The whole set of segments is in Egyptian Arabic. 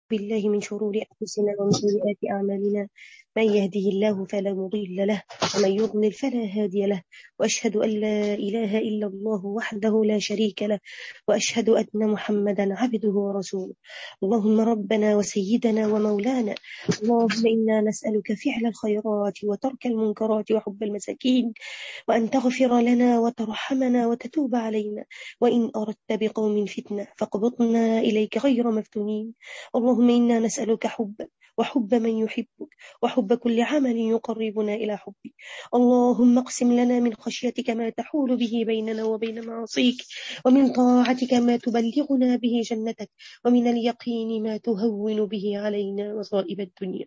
بالله من شرور أنفسنا ومن سيئات أعمالنا من يهده الله فلا مضل له ومن يضلل فلا هادي له وأشهد أن لا إله إلا الله وحده لا شريك له وأشهد أن محمدا عبده ورسوله اللهم ربنا وسيدنا ومولانا اللهم إنا نسألك فعل الخيرات وترك المنكرات وحب المساكين وأن تغفر لنا وترحمنا وتتوب علينا وإن أردت بقوم فتنة فاقبضنا إليك غير مفتونين اللهم إنا نسألك حبك وحب من يحبك وحب كل عمل يقربنا إلى حبك اللهم اقسم لنا من خشيتك ما تحول به بيننا وبين معاصيك ومن طاعتك ما تبلغنا به جنتك ومن اليقين ما تهون به علينا مصائب الدنيا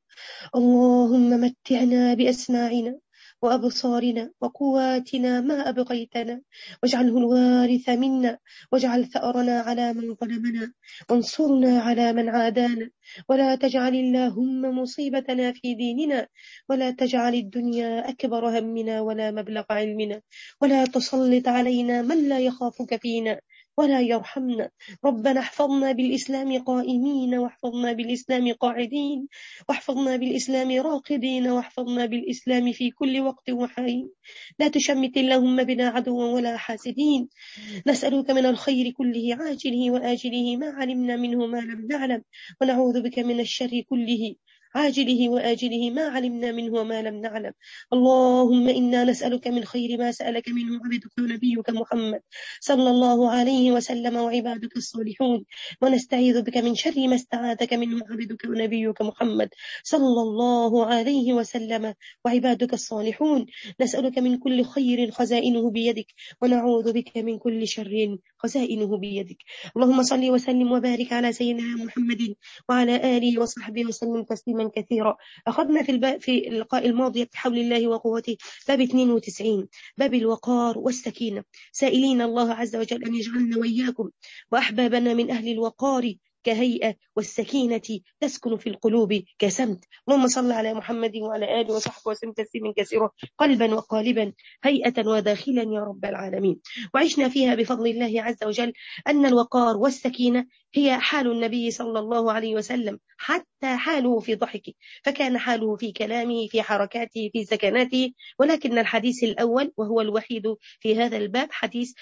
اللهم متعنا بأسماعنا وأبصارنا وقواتنا ما أبغيتنا واجعله الوارث منا واجعل ثأرنا على من ظلمنا وانصرنا على من عادانا ولا تجعل اللهم مصيبتنا في ديننا ولا تجعل الدنيا أكبر همنا ولا مبلغ علمنا ولا تسلط علينا من لا يخافك فينا ولا يرحمنا ربنا احفظنا بالإسلام قائمين واحفظنا بالإسلام قاعدين واحفظنا بالإسلام راقدين واحفظنا بالإسلام في كل وقت وحين لا تشمت اللهم بنا عدوا ولا حاسدين نسألك من الخير كله عاجله وآجله ما علمنا منه ما لم نعلم ونعوذ بك من الشر كله عاجله وآجله ما علمنا منه وما لم نعلم اللهم إنا نسألك من خير ما سألك منه عبدك ونبيك محمد صلى الله عليه وسلم وعبادك الصالحون ونستعيذ بك من شر ما استعاذك منه عبدك ونبيك محمد صلى الله عليه وسلم وعبادك الصالحون نسألك من كل خير خزائنه بيدك ونعوذ بك من كل شر خزائنه بيدك اللهم صل وسلم وبارك على سيدنا محمد وعلى آله وصحبه وسلم تسليما علما كثيرا أخذنا في, الب... في اللقاء الماضي بحول الله وقوته باب 92 باب الوقار والسكينة سائلين الله عز وجل أن يجعلنا وإياكم وأحبابنا من أهل الوقار كهيئة والسكينة تسكن في القلوب كسمت اللهم صل على محمد وعلى آله وصحبه وسلم تسليما كثيرا قلبا وقالبا هيئة وداخلا يا رب العالمين وعشنا فيها بفضل الله عز وجل أن الوقار والسكينة هي حال النبي صلى الله عليه وسلم حتى حاله في ضحكه فكان حاله في كلامه في حركاته في سكناته ولكن الحديث الأول وهو الوحيد في هذا الباب حديث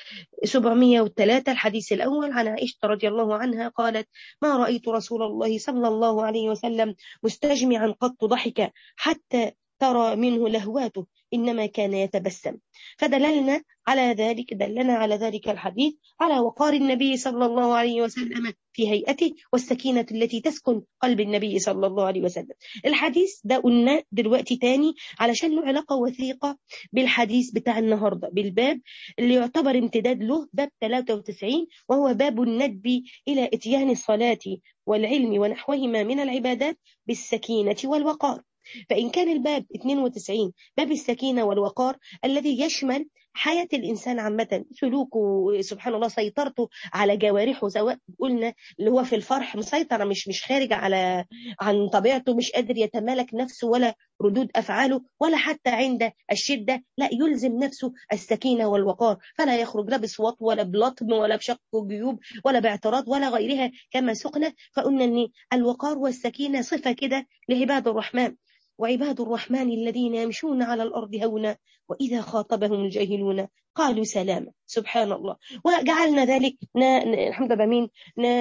703 الحديث الأول عن عائشة رضي الله عنها قالت ما رأيت رسول الله صلى الله عليه وسلم مستجمعا قط ضحك حتى ترى منه لهواته إنما كان يتبسم فدللنا على ذلك دلنا على ذلك الحديث على وقار النبي صلى الله عليه وسلم في هيئته والسكينة التي تسكن قلب النبي صلى الله عليه وسلم الحديث ده قلنا دلوقتي تاني علشان له علاقة وثيقة بالحديث بتاع النهاردة بالباب اللي يعتبر امتداد له باب 93 وهو باب الندب إلى إتيان الصلاة والعلم ونحوهما من العبادات بالسكينة والوقار فإن كان الباب 92 باب السكينة والوقار الذي يشمل حياة الإنسان عامة سلوكه سبحان الله سيطرته على جوارحه سواء قلنا اللي هو في الفرح مسيطرة مش مش خارج على عن طبيعته مش قادر يتمالك نفسه ولا ردود أفعاله ولا حتى عند الشدة لا يلزم نفسه السكينة والوقار فلا يخرج لا بصوت ولا بلطم ولا بشق جيوب ولا باعتراض ولا غيرها كما سقنا فقلنا أن الوقار والسكينة صفة كده لعباد الرحمن وعباد الرحمن الذين يمشون على الأرض هونا وإذا خاطبهم الجاهلون قالوا سلاما سبحان الله وجعلنا ذلك الحمد لله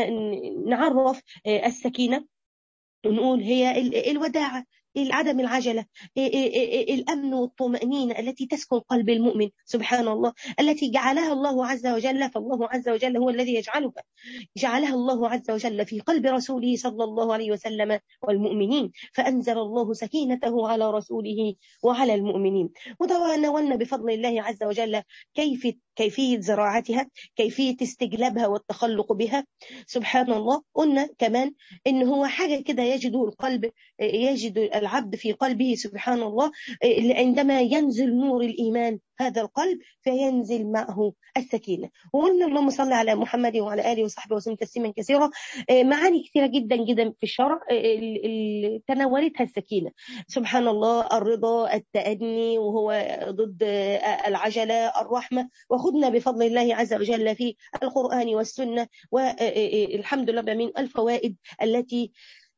نعرف السكينة ونقول هي الوداعة عدم العجلة الأمن والطمأنينة التي تسكن قلب المؤمن سبحان الله التي جعلها الله عز وجل فالله عز وجل هو الذي يجعلها جعلها الله عز وجل في قلب رسوله صلى الله عليه وسلم والمؤمنين فأنزل الله سكينته على رسوله وعلى المؤمنين وتناولنا بفضل الله عز وجل كيف كيفية زراعتها كيفية استجلابها والتخلق بها سبحان الله قلنا كمان إن هو حاجة كده يجد القلب يجد العبد في قلبه سبحان الله عندما ينزل نور الإيمان هذا القلب فينزل معه السكينة وقلنا اللهم صل على محمد وعلى آله وصحبه وسلم تسليما كثيرا معاني كثيرة جدا جدا في الشرع تناولتها السكينة سبحان الله الرضا التأني وهو ضد العجلة الرحمة وخذنا بفضل الله عز وجل في القرآن والسنة والحمد لله من الفوائد التي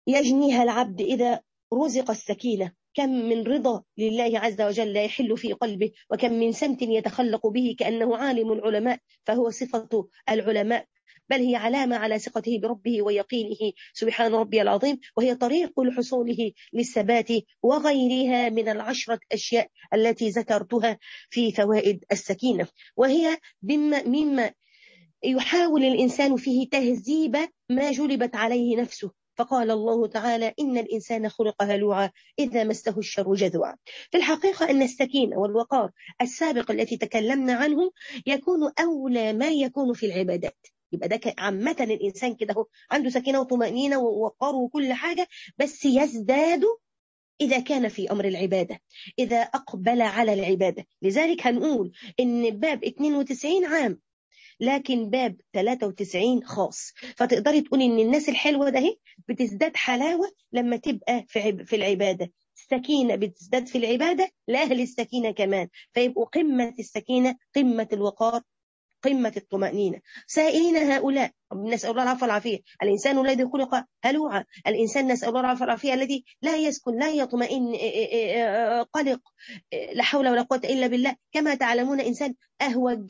يجنيها العبد إذا رزق السكينة كم من رضا لله عز وجل يحل في قلبه وكم من سمت يتخلق به كأنه عالم العلماء فهو صفة العلماء بل هي علامة على ثقته بربه ويقينه سبحان ربي العظيم وهي طريق لحصوله للثبات وغيرها من العشرة أشياء التي ذكرتها في فوائد السكينة وهي مما يحاول الإنسان فيه تهذيب ما جلبت عليه نفسه فقال الله تعالى إن الإنسان خلق هلوعا إذا مسه الشر جذوعا في الحقيقة أن السكينة والوقار السابق التي تكلمنا عنه يكون أولى ما يكون في العبادات يبقى ده عامة الإنسان كده هو عنده سكينة وطمأنينة ووقار وكل حاجة بس يزداد إذا كان في أمر العبادة إذا أقبل على العبادة لذلك هنقول إن باب 92 عام لكن باب 93 خاص فتقدري تقولي ان الناس الحلوه ده هي بتزداد حلاوه لما تبقى في في العباده السكينه بتزداد في العباده لاهل السكينه كمان فيبقوا قمه السكينه قمه الوقار قمة الطمأنينة سائلين هؤلاء نسأل الله العفو والعافية الإنسان الذي خلق هلوعا الإنسان نسأل الله العفو والعافية الذي لا يسكن لا يطمئن قلق لا حول ولا قوة إلا بالله كما تعلمون إنسان أهوج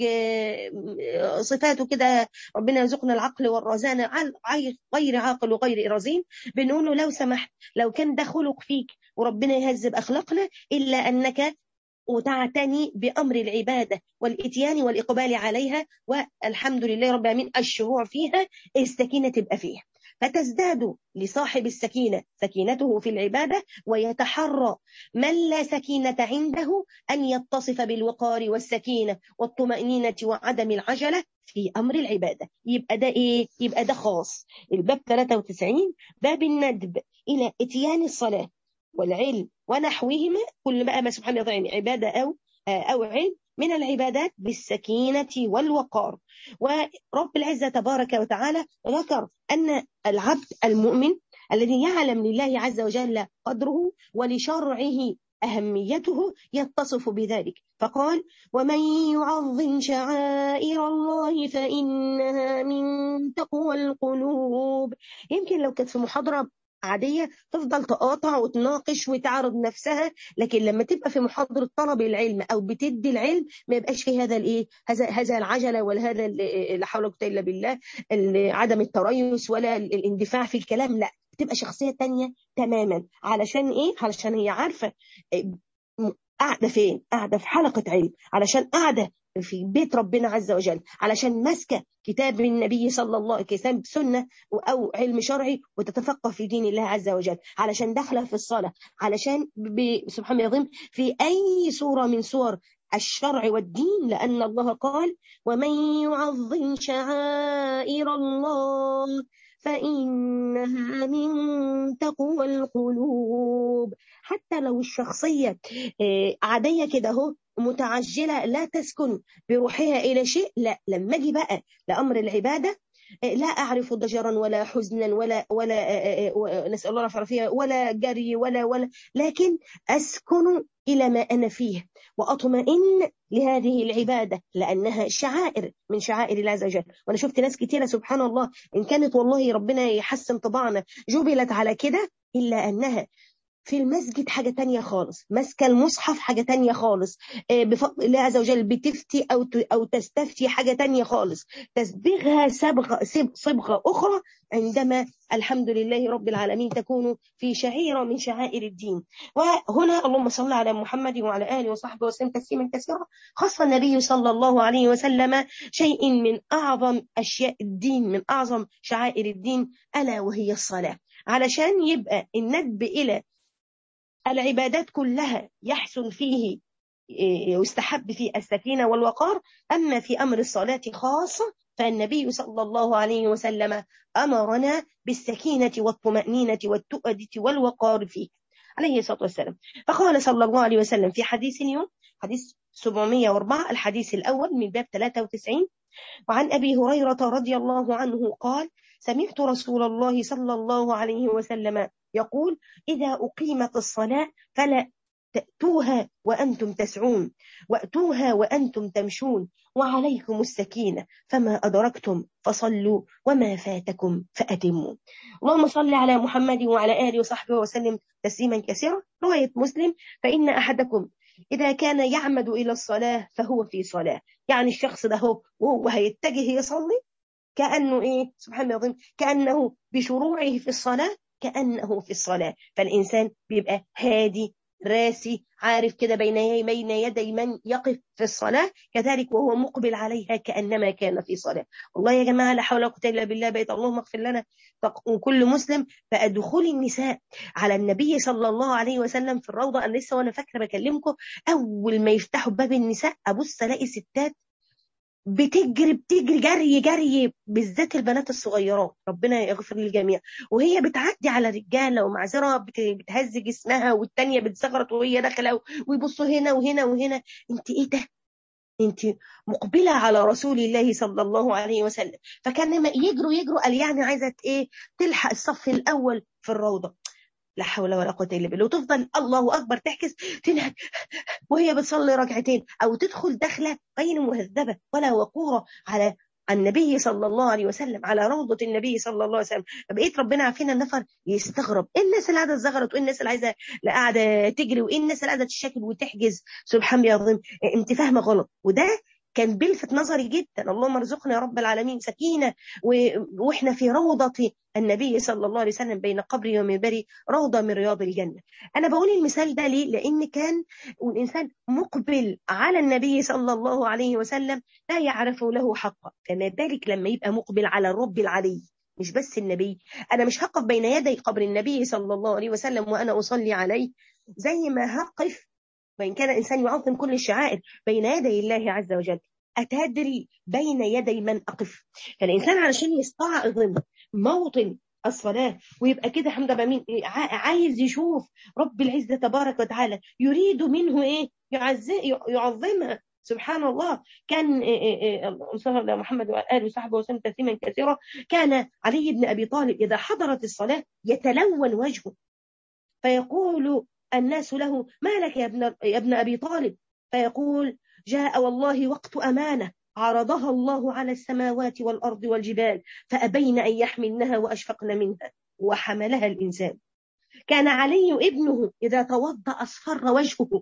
صفاته كده ربنا يرزقنا العقل والرزانة غير عاقل وغير رزين بنقول له لو سمحت لو كان ده خلق فيك وربنا يهذب أخلاقنا إلا أنك وتعتني بأمر العبادة والإتيان والإقبال عليها والحمد لله رب العالمين الشروع فيها السكينة تبقى فيها فتزداد لصاحب السكينة سكينته في العبادة ويتحرى من لا سكينة عنده أن يتصف بالوقار والسكينة والطمأنينة وعدم العجلة في أمر العبادة يبقى ده إيه؟ يبقى ده خاص الباب 93 باب الندب إلى إتيان الصلاة والعلم ونحوهما كل بقى ما سبحانه وتعالى عبادة أو أو علم من العبادات بالسكينة والوقار ورب العزة تبارك وتعالى ذكر أن العبد المؤمن الذي يعلم لله عز وجل قدره ولشرعه أهميته يتصف بذلك فقال ومن يعظم شعائر الله فإنها من تقوى القلوب يمكن لو كانت في محاضرة عادية تفضل تقاطع وتناقش وتعرض نفسها لكن لما تبقى في محاضرة طلب العلم أو بتدي العلم ما يبقاش في هذا الإيه هذا هذا العجلة ولا هذا لا حول ولا قوة إلا بالله عدم التريث ولا الاندفاع في الكلام لا بتبقى شخصية تانية تماما علشان إيه علشان هي عارفة قاعدة فين قاعدة في حلقة علم علشان قاعدة في بيت ربنا عز وجل علشان ماسكة كتاب النبي صلى الله عليه كتاب سنة أو علم شرعي وتتفقه في دين الله عز وجل علشان داخلة في الصلاة علشان سبحان الله في أي صورة من صور الشرع والدين لأن الله قال ومن يعظم شعائر الله فإنها من تقوى القلوب حتى لو الشخصية عادية كده اهو متعجلة لا تسكن بروحها إلى شيء لا لما أجي بقى لأمر العبادة لا أعرف ضجرا ولا حزنا ولا ولا نسأل الله العافية ولا جري ولا ولا لكن أسكن إلى ما أنا فيه وأطمئن لهذه العبادة لأنها شعائر من شعائر الله عز وجل وأنا شفت ناس كثيرة سبحان الله إن كانت والله ربنا يحسن طبعنا جبلت على كده إلا أنها في المسجد حاجة تانية خالص ماسكة المصحف حاجة تانية خالص بفضل الله عز وجل بتفتي أو أو تستفتي حاجة تانية خالص تسبغها صبغة صبغة أخرى عندما الحمد لله رب العالمين تكون في شعيرة من شعائر الدين وهنا اللهم صل على محمد وعلى آله وصحبه وسلم تسليما كثيرا خص النبي صلى الله عليه وسلم شيء من أعظم أشياء الدين من أعظم شعائر الدين ألا وهي الصلاة علشان يبقى الندب إلى العبادات كلها يحسن فيه يستحب فيه السكينة والوقار أما في أمر الصلاة خاصة فالنبي صلى الله عليه وسلم أمرنا بالسكينة والطمأنينة والتؤدة والوقار فيه عليه الصلاة والسلام فقال صلى الله عليه وسلم في حديث اليوم حديث 704 الحديث الأول من باب 93 وعن أبي هريرة رضي الله عنه قال سمعت رسول الله صلى الله عليه وسلم يقول إذا أقيمت الصلاة فلا تأتوها وأنتم تسعون وأتوها وأنتم تمشون وعليكم السكينة فما أدركتم فصلوا وما فاتكم فأتموا اللهم صل على محمد وعلى آله وصحبه وسلم تسليما كثيرا رواية مسلم فإن أحدكم إذا كان يعمد إلى الصلاة فهو في صلاة يعني الشخص ده هو وهو هيتجه يصلي كأنه إيه سبحان الله كأنه بشروعه في الصلاة كأنه في الصلاة فالإنسان بيبقى هادي راسي عارف كده بين بين يدي من يقف في الصلاة كذلك وهو مقبل عليها كأنما كان في صلاة والله يا جماعة لا حول ولا قوة إلا بالله بيت اللهم اغفر لنا وكل مسلم فأدخل النساء على النبي صلى الله عليه وسلم في الروضة أنا لسه وأنا فاكرة بكلمكم أول ما يفتحوا باب النساء أبص ألاقي ستات بتجري بتجري جري جري بالذات البنات الصغيرات ربنا يغفر للجميع وهي بتعدي على رجاله ومعذره بتهز جسمها والتانيه بتزغرط وهي داخله ويبصوا هنا وهنا وهنا انت ايه ده انت مقبله على رسول الله صلى الله عليه وسلم فكان لما يجروا يجروا قال يعني عايزه ايه تلحق الصف الاول في الروضه لا حول ولا قوه الا بالله وتفضل الله اكبر تحكس تنهج وهي بتصلي ركعتين او تدخل دخله غير مهذبه ولا وقوره على النبي صلى الله عليه وسلم على روضة النبي صلى الله عليه وسلم فبقيت ربنا عارفين النفر يستغرب ايه الناس اللي قاعده تزغرط وايه الناس اللي عايزه قاعده تجري وايه الناس اللي قاعده تشكل وتحجز سبحان الله العظيم انت فاهمه غلط وده كان بيلفت نظري جدا اللهم ارزقنا يا رب العالمين سكينة و... وإحنا في روضة النبي صلى الله عليه وسلم بين قبري ومنبري روضة من رياض الجنة أنا بقول المثال ده ليه لأن كان الإنسان مقبل على النبي صلى الله عليه وسلم لا يعرف له حقا فما بالك لما يبقى مقبل على الرب العلي مش بس النبي أنا مش هقف بين يدي قبر النبي صلى الله عليه وسلم وأنا أصلي عليه زي ما هقف وإن كان الإنسان يعظم كل الشعائر بين يدي الله عز وجل أتدري بين يدي من أقف فالإنسان علشان يستعظم موطن الصلاة ويبقى كده حمد مين عايز يشوف رب العزة تبارك وتعالى يريد منه إيه يعظمها سبحان الله كان صلى الله محمد وعلى اله وصحبه وسلم تسليما كثيرا كان علي بن ابي طالب اذا حضرت الصلاه يتلون وجهه فيقول الناس له ما لك يا ابن يا ابن ابي طالب فيقول جاء والله وقت امانه عرضها الله على السماوات والارض والجبال فابين ان يحملنها واشفقن منها وحملها الانسان كان علي ابنه اذا توضا اصفر وجهه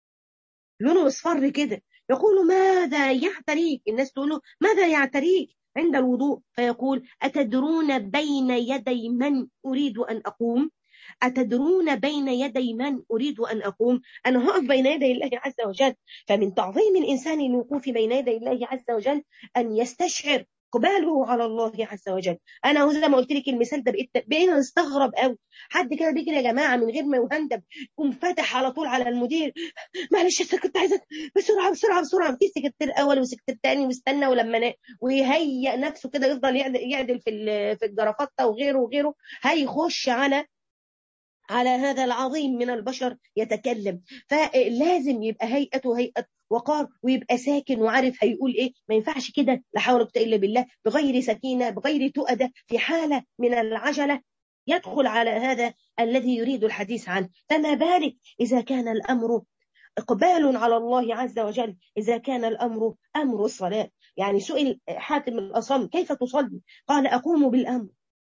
لونه اصفر كده يقول ماذا يعتريك الناس تقول له ماذا يعتريك عند الوضوء فيقول أتدرون بين يدي من أريد أن أقوم أتدرون بين يدي من أريد أن أقوم أنا هقف بين يدي الله عز وجل فمن تعظيم الإنسان الوقوف بين يدي الله عز وجل أن يستشعر اقباله على الله عز وجل انا زي ما قلت لك المثال ده بقيت بقينا نستغرب قوي حد كده بيجري يا جماعه من غير ما يهندم يقوم فاتح على طول على المدير معلش انا كنت عايزه بسرعه بسرعه بسرعه في سكرتير اول وسكرتير تاني واستنى ولما نا... ويهيئ نفسه كده يفضل يعدل, يعدل في في الجرافطه وغيره وغيره هيخش على على هذا العظيم من البشر يتكلم فلازم يبقى هيئته هيئة وقار ويبقى ساكن وعارف هيقول ايه ما ينفعش كده لا حول ولا قوه الا بالله بغير سكينه بغير تؤده في حاله من العجله يدخل على هذا الذي يريد الحديث عنه فما بالك اذا كان الامر اقبال على الله عز وجل اذا كان الامر امر الصلاه يعني سئل حاتم الاصم كيف تصلي قال اقوم بالامر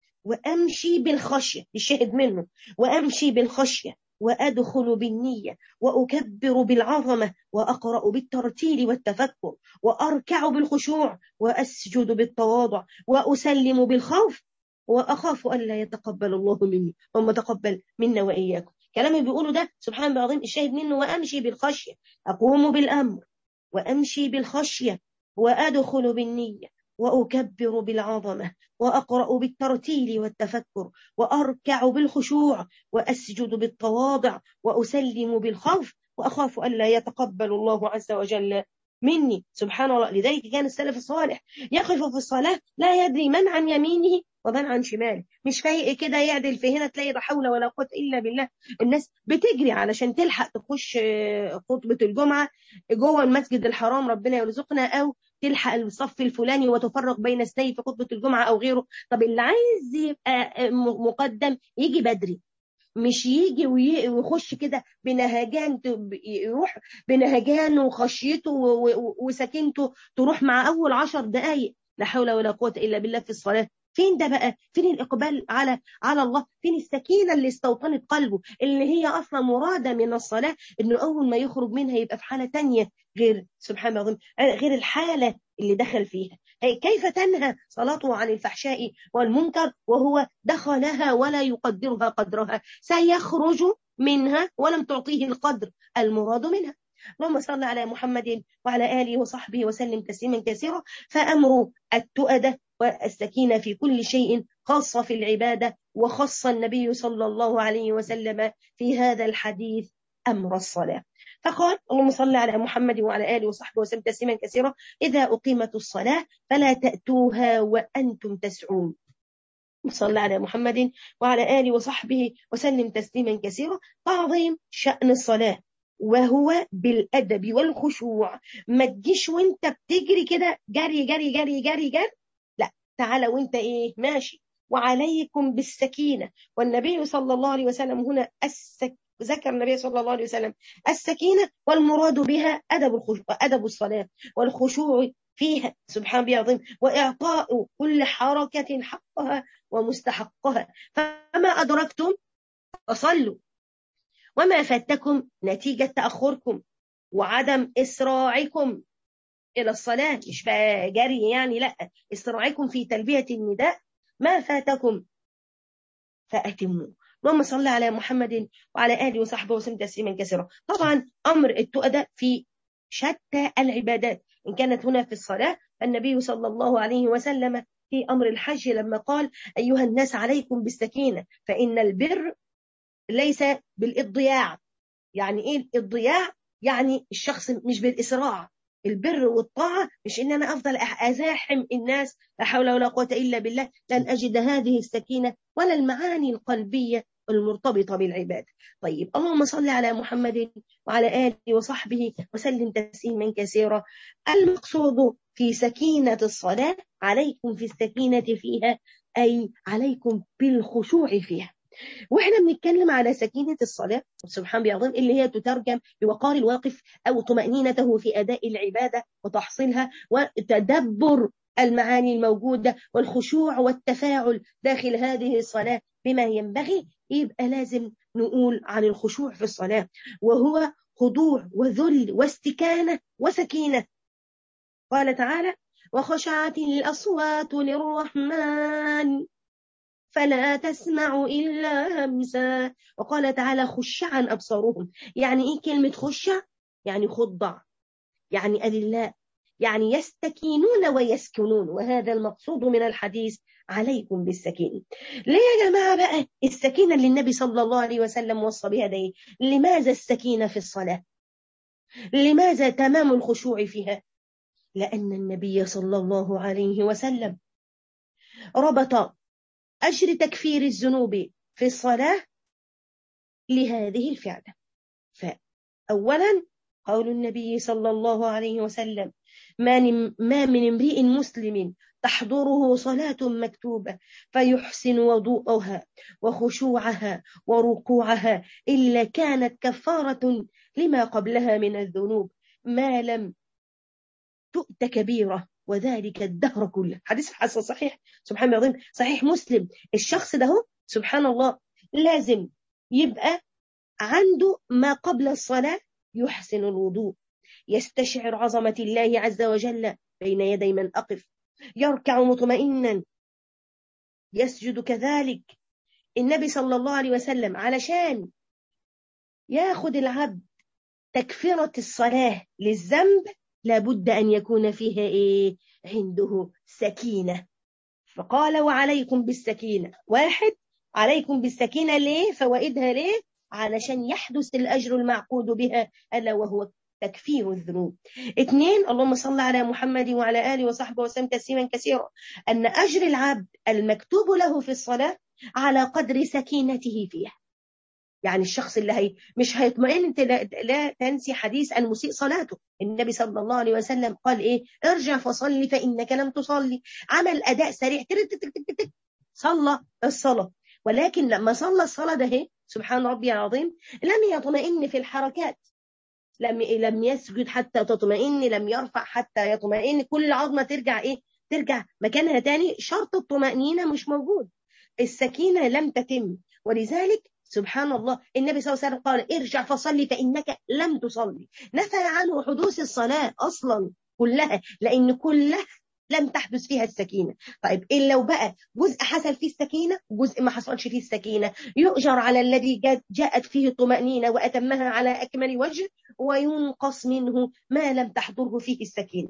وامشي بالخشيه الشاهد منه وامشي بالخشيه وادخل بالنيه واكبر بالعظمه واقرا بالترتيل والتفكر واركع بالخشوع واسجد بالتواضع واسلم بالخوف واخاف الا يتقبل الله مني ثم تقبل منا واياكم كلامي بيقوله ده سبحان الله العظيم الشاهد منه وامشي بالخشيه اقوم بالامر وامشي بالخشيه وادخل بالنيه واكبر بالعظمه واقرا بالترتيل والتفكر واركع بالخشوع واسجد بالتواضع واسلم بالخوف واخاف الا يتقبل الله عز وجل مني سبحان الله لذلك كان السلف الصالح يقف في الصلاه لا يدري من عن يمينه ومن عن شماله مش فايق كده يعدل في هنا تلاقي لا حول ولا قوه الا بالله الناس بتجري علشان تلحق تخش خطبه الجمعه جوه المسجد الحرام ربنا يرزقنا او تلحق الصف الفلاني وتفرق بين اثنين في خطبه الجمعه او غيره طب اللي عايز يبقى مقدم يجي بدري مش يجي ويخش كده بنهجان يروح بنهجان وخشيته وسكينته تروح مع اول عشر دقائق لا حول ولا قوه الا بالله في الصلاه فين ده بقى فين الاقبال على على الله فين السكينه اللي استوطنت قلبه اللي هي اصلا مراده من الصلاه انه اول ما يخرج منها يبقى في حاله تانية غير سبحان الله غير الحاله اللي دخل فيها كيف تنهى صلاته عن الفحشاء والمنكر وهو دخلها ولا يقدرها قدرها سيخرج منها ولم تعطيه القدر المراد منها اللهم صل على محمد وعلى آله وصحبه وسلم تسليما كثيرا فأمر التؤدة والسكينة في كل شيء خاصة في العبادة وخص النبي صلى الله عليه وسلم في هذا الحديث أمر الصلاة فقال اللهم صل على محمد وعلى آله وصحبه وسلم تسليما كثيرا إذا أقيمت الصلاة فلا تأتوها وأنتم تسعون صلى على محمد وعلى آله وصحبه وسلم تسليما كثيرا تعظيم شأن الصلاة وهو بالأدب والخشوع ما تجيش وانت بتجري كده جري جري جري جري جري لا تعالى وانت ايه ماشي وعليكم بالسكينة والنبي صلى الله عليه وسلم هنا السك ذكر النبي صلى الله عليه وسلم السكينة والمراد بها أدب الخشوع أدب الصلاة والخشوع فيها سبحان الله العظيم وإعطاء كل حركة حقها ومستحقها فما أدركتم فصلوا وما فاتكم نتيجة تأخركم وعدم إسراعكم إلى الصلاة مش جري يعني لا إسراعكم في تلبية النداء ما فاتكم فأتموا اللهم صل على محمد وعلى آله وصحبه وسلم تسليما كثيرا طبعا أمر التؤدة في شتى العبادات إن كانت هنا في الصلاة فالنبي صلى الله عليه وسلم في أمر الحج لما قال أيها الناس عليكم بالسكينة فإن البر ليس بالإضياع يعني إيه الإضياع يعني الشخص مش بالإسراع البر والطاعة مش إن أنا أفضل أزاحم الناس لا حول ولا قوة إلا بالله لن أجد هذه السكينة ولا المعاني القلبية المرتبطة بالعبادة طيب اللهم صل على محمد وعلى آله وصحبه وسلم تسليما كثيرا المقصود في سكينة الصلاة عليكم في السكينة فيها أي عليكم بالخشوع فيها واحنا بنتكلم على سكينة الصلاة سبحان الله العظيم اللي هي تترجم بوقار الواقف أو طمأنينته في أداء العبادة وتحصيلها وتدبر المعاني الموجودة والخشوع والتفاعل داخل هذه الصلاة بما ينبغي يبقى لازم نقول عن الخشوع في الصلاة وهو خضوع وذل واستكانة وسكينة قال تعالى وخشعت الأصوات للرحمن فلا تسمع إلا همسا وقال تعالى خشعا أبصارهم يعني إيه كلمة خشع يعني خضع يعني أذلاء يعني يستكينون ويسكنون وهذا المقصود من الحديث عليكم بالسكينة ليه يا جماعة بقى السكينة اللي النبي صلى الله عليه وسلم وصى بها دي لماذا السكينة في الصلاة لماذا تمام الخشوع فيها لأن النبي صلى الله عليه وسلم ربط أجر تكفير الذنوب في الصلاة لهذه الفعلة فأولا قول النبي صلى الله عليه وسلم ما من امرئ مسلم تحضره صلاة مكتوبة فيحسن وضوءها وخشوعها وركوعها إلا كانت كفارة لما قبلها من الذنوب ما لم تؤت كبيرة وذلك الدهر كله حديث حسن صحيح سبحان الله العظيم صحيح مسلم الشخص ده سبحان الله لازم يبقى عنده ما قبل الصلاة يحسن الوضوء يستشعر عظمة الله عز وجل بين يدي من أقف يركع مطمئنا يسجد كذلك النبي صلى الله عليه وسلم علشان ياخد العبد تكفرة الصلاة للذنب لابد أن يكون فيها إيه عنده سكينة فقال وعليكم بالسكينة واحد عليكم بالسكينة ليه فوائدها ليه علشان يحدث الأجر المعقود بها ألا وهو تكفير الذنوب اثنين اللهم صل على محمد وعلى آله وصحبه وسلم تسليما كثيرا أن أجر العبد المكتوب له في الصلاة على قدر سكينته فيها يعني الشخص اللي هي مش هيطمئن انت لا, لا تنسي حديث المسيء صلاته النبي صلى الله عليه وسلم قال ايه ارجع فصلي فانك لم تصلي عمل اداء سريع صلى الصلاه ولكن لما صلى الصلاه ده سبحان ربي العظيم لم يطمئن في الحركات لم لم يسجد حتى تطمئن لم يرفع حتى يطمئن كل عظمه ترجع ايه ترجع مكانها تاني شرط الطمأنينة مش موجود السكينة لم تتم ولذلك سبحان الله النبي صلى الله عليه وسلم قال ارجع فصلي فإنك لم تصلي نفى عنه حدوث الصلاة أصلا كلها لأن كلها لم تحدث فيها السكينة طيب إن لو بقى جزء حصل فيه السكينة وجزء ما حصلش فيه السكينة يؤجر على الذي جاءت فيه الطمأنينة وأتمها على أكمل وجه وينقص منه ما لم تحضره فيه السكينة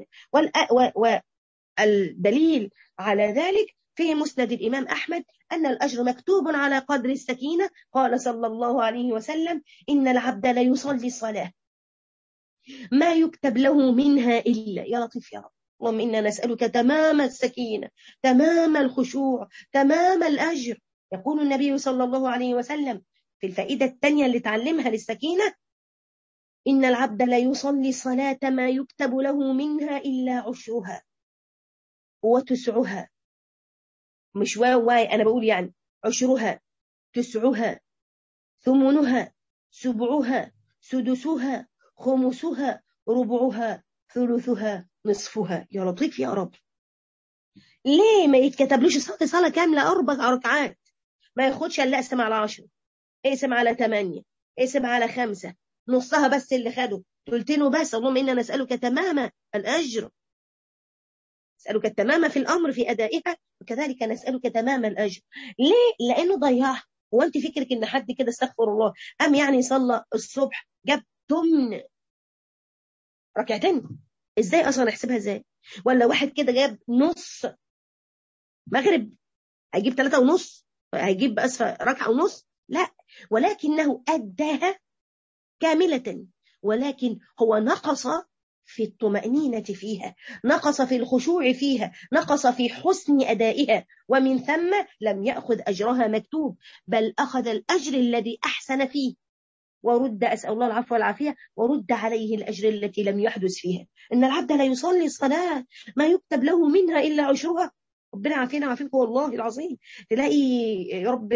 والدليل على ذلك في مسند الإمام أحمد أن الأجر مكتوب على قدر السكينة قال صلى الله عليه وسلم إن العبد ليصلي الصلاة ما يكتب له منها إلا يا لطيف يا رب اللهم إنا نسألك تمام السكينة تمام الخشوع تمام الأجر يقول النبي صلى الله عليه وسلم في الفائدة الثانية اللي تعلمها للسكينة إن العبد لا يصلي صلاة ما يكتب له منها إلا عشرها وتسعها مش واو واي أنا بقول يعني عشرها تسعها ثمنها سبعها سدسها خمسها ربعها ثلثها نصفها يا لطيف يا رب ليه ما يتكتبلوش صلاة صلاة كاملة أربع ركعات ما ياخدش إلا اقسم على عشرة اقسم على ثمانية اقسم على خمسة نصها بس اللي خده ثلثينه بس اللهم إنا نسألك تمام الأجر نسألك التمام في الأمر في أدائها وكذلك نسألك تمام الأجر ليه؟ لأنه ضيعها هو أنت فكرك إن حد كده استغفر الله أم يعني صلى الصبح جاب تمن ركعتين ازاي اصلا احسبها ازاي ولا واحد كده جاب نص مغرب هيجيب ثلاثة ونص هيجيب اسفة ركعة ونص لا ولكنه أداها كاملة ولكن هو نقص في الطمأنينة فيها نقص في الخشوع فيها نقص في حسن أدائها ومن ثم لم يأخذ أجرها مكتوب بل أخذ الأجر الذي أحسن فيه ورد أسأل الله العفو والعافية ورد عليه الأجر التي لم يحدث فيها إن العبد لا يصلي الصلاة ما يكتب له منها إلا عشرها ربنا عافينا وعافيكم والله العظيم تلاقي يا رب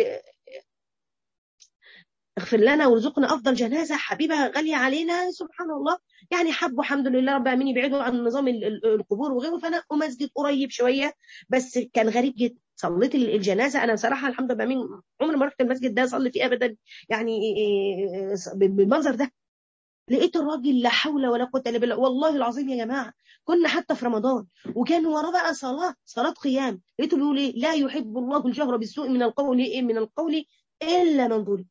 اغفر لنا وارزقنا افضل جنازه حبيبه غاليه علينا سبحان الله يعني حبوا الحمد لله رب العالمين يبعدوا عن نظام القبور وغيره فنقوا مسجد قريب شويه بس كان غريب جدا صليت الجنازه انا بصراحه الحمد لله من عمري ما رحت المسجد ده اصلي فيه ابدا يعني بالمنظر ده لقيت الراجل لا حول ولا قوه الا بالله والله العظيم يا جماعه كنا حتى في رمضان وكان وراه بقى صلاه صلاه قيام لقيته بيقول ايه لا يحب الله الجهر بالسوء من القول ايه من القول الا من ظلم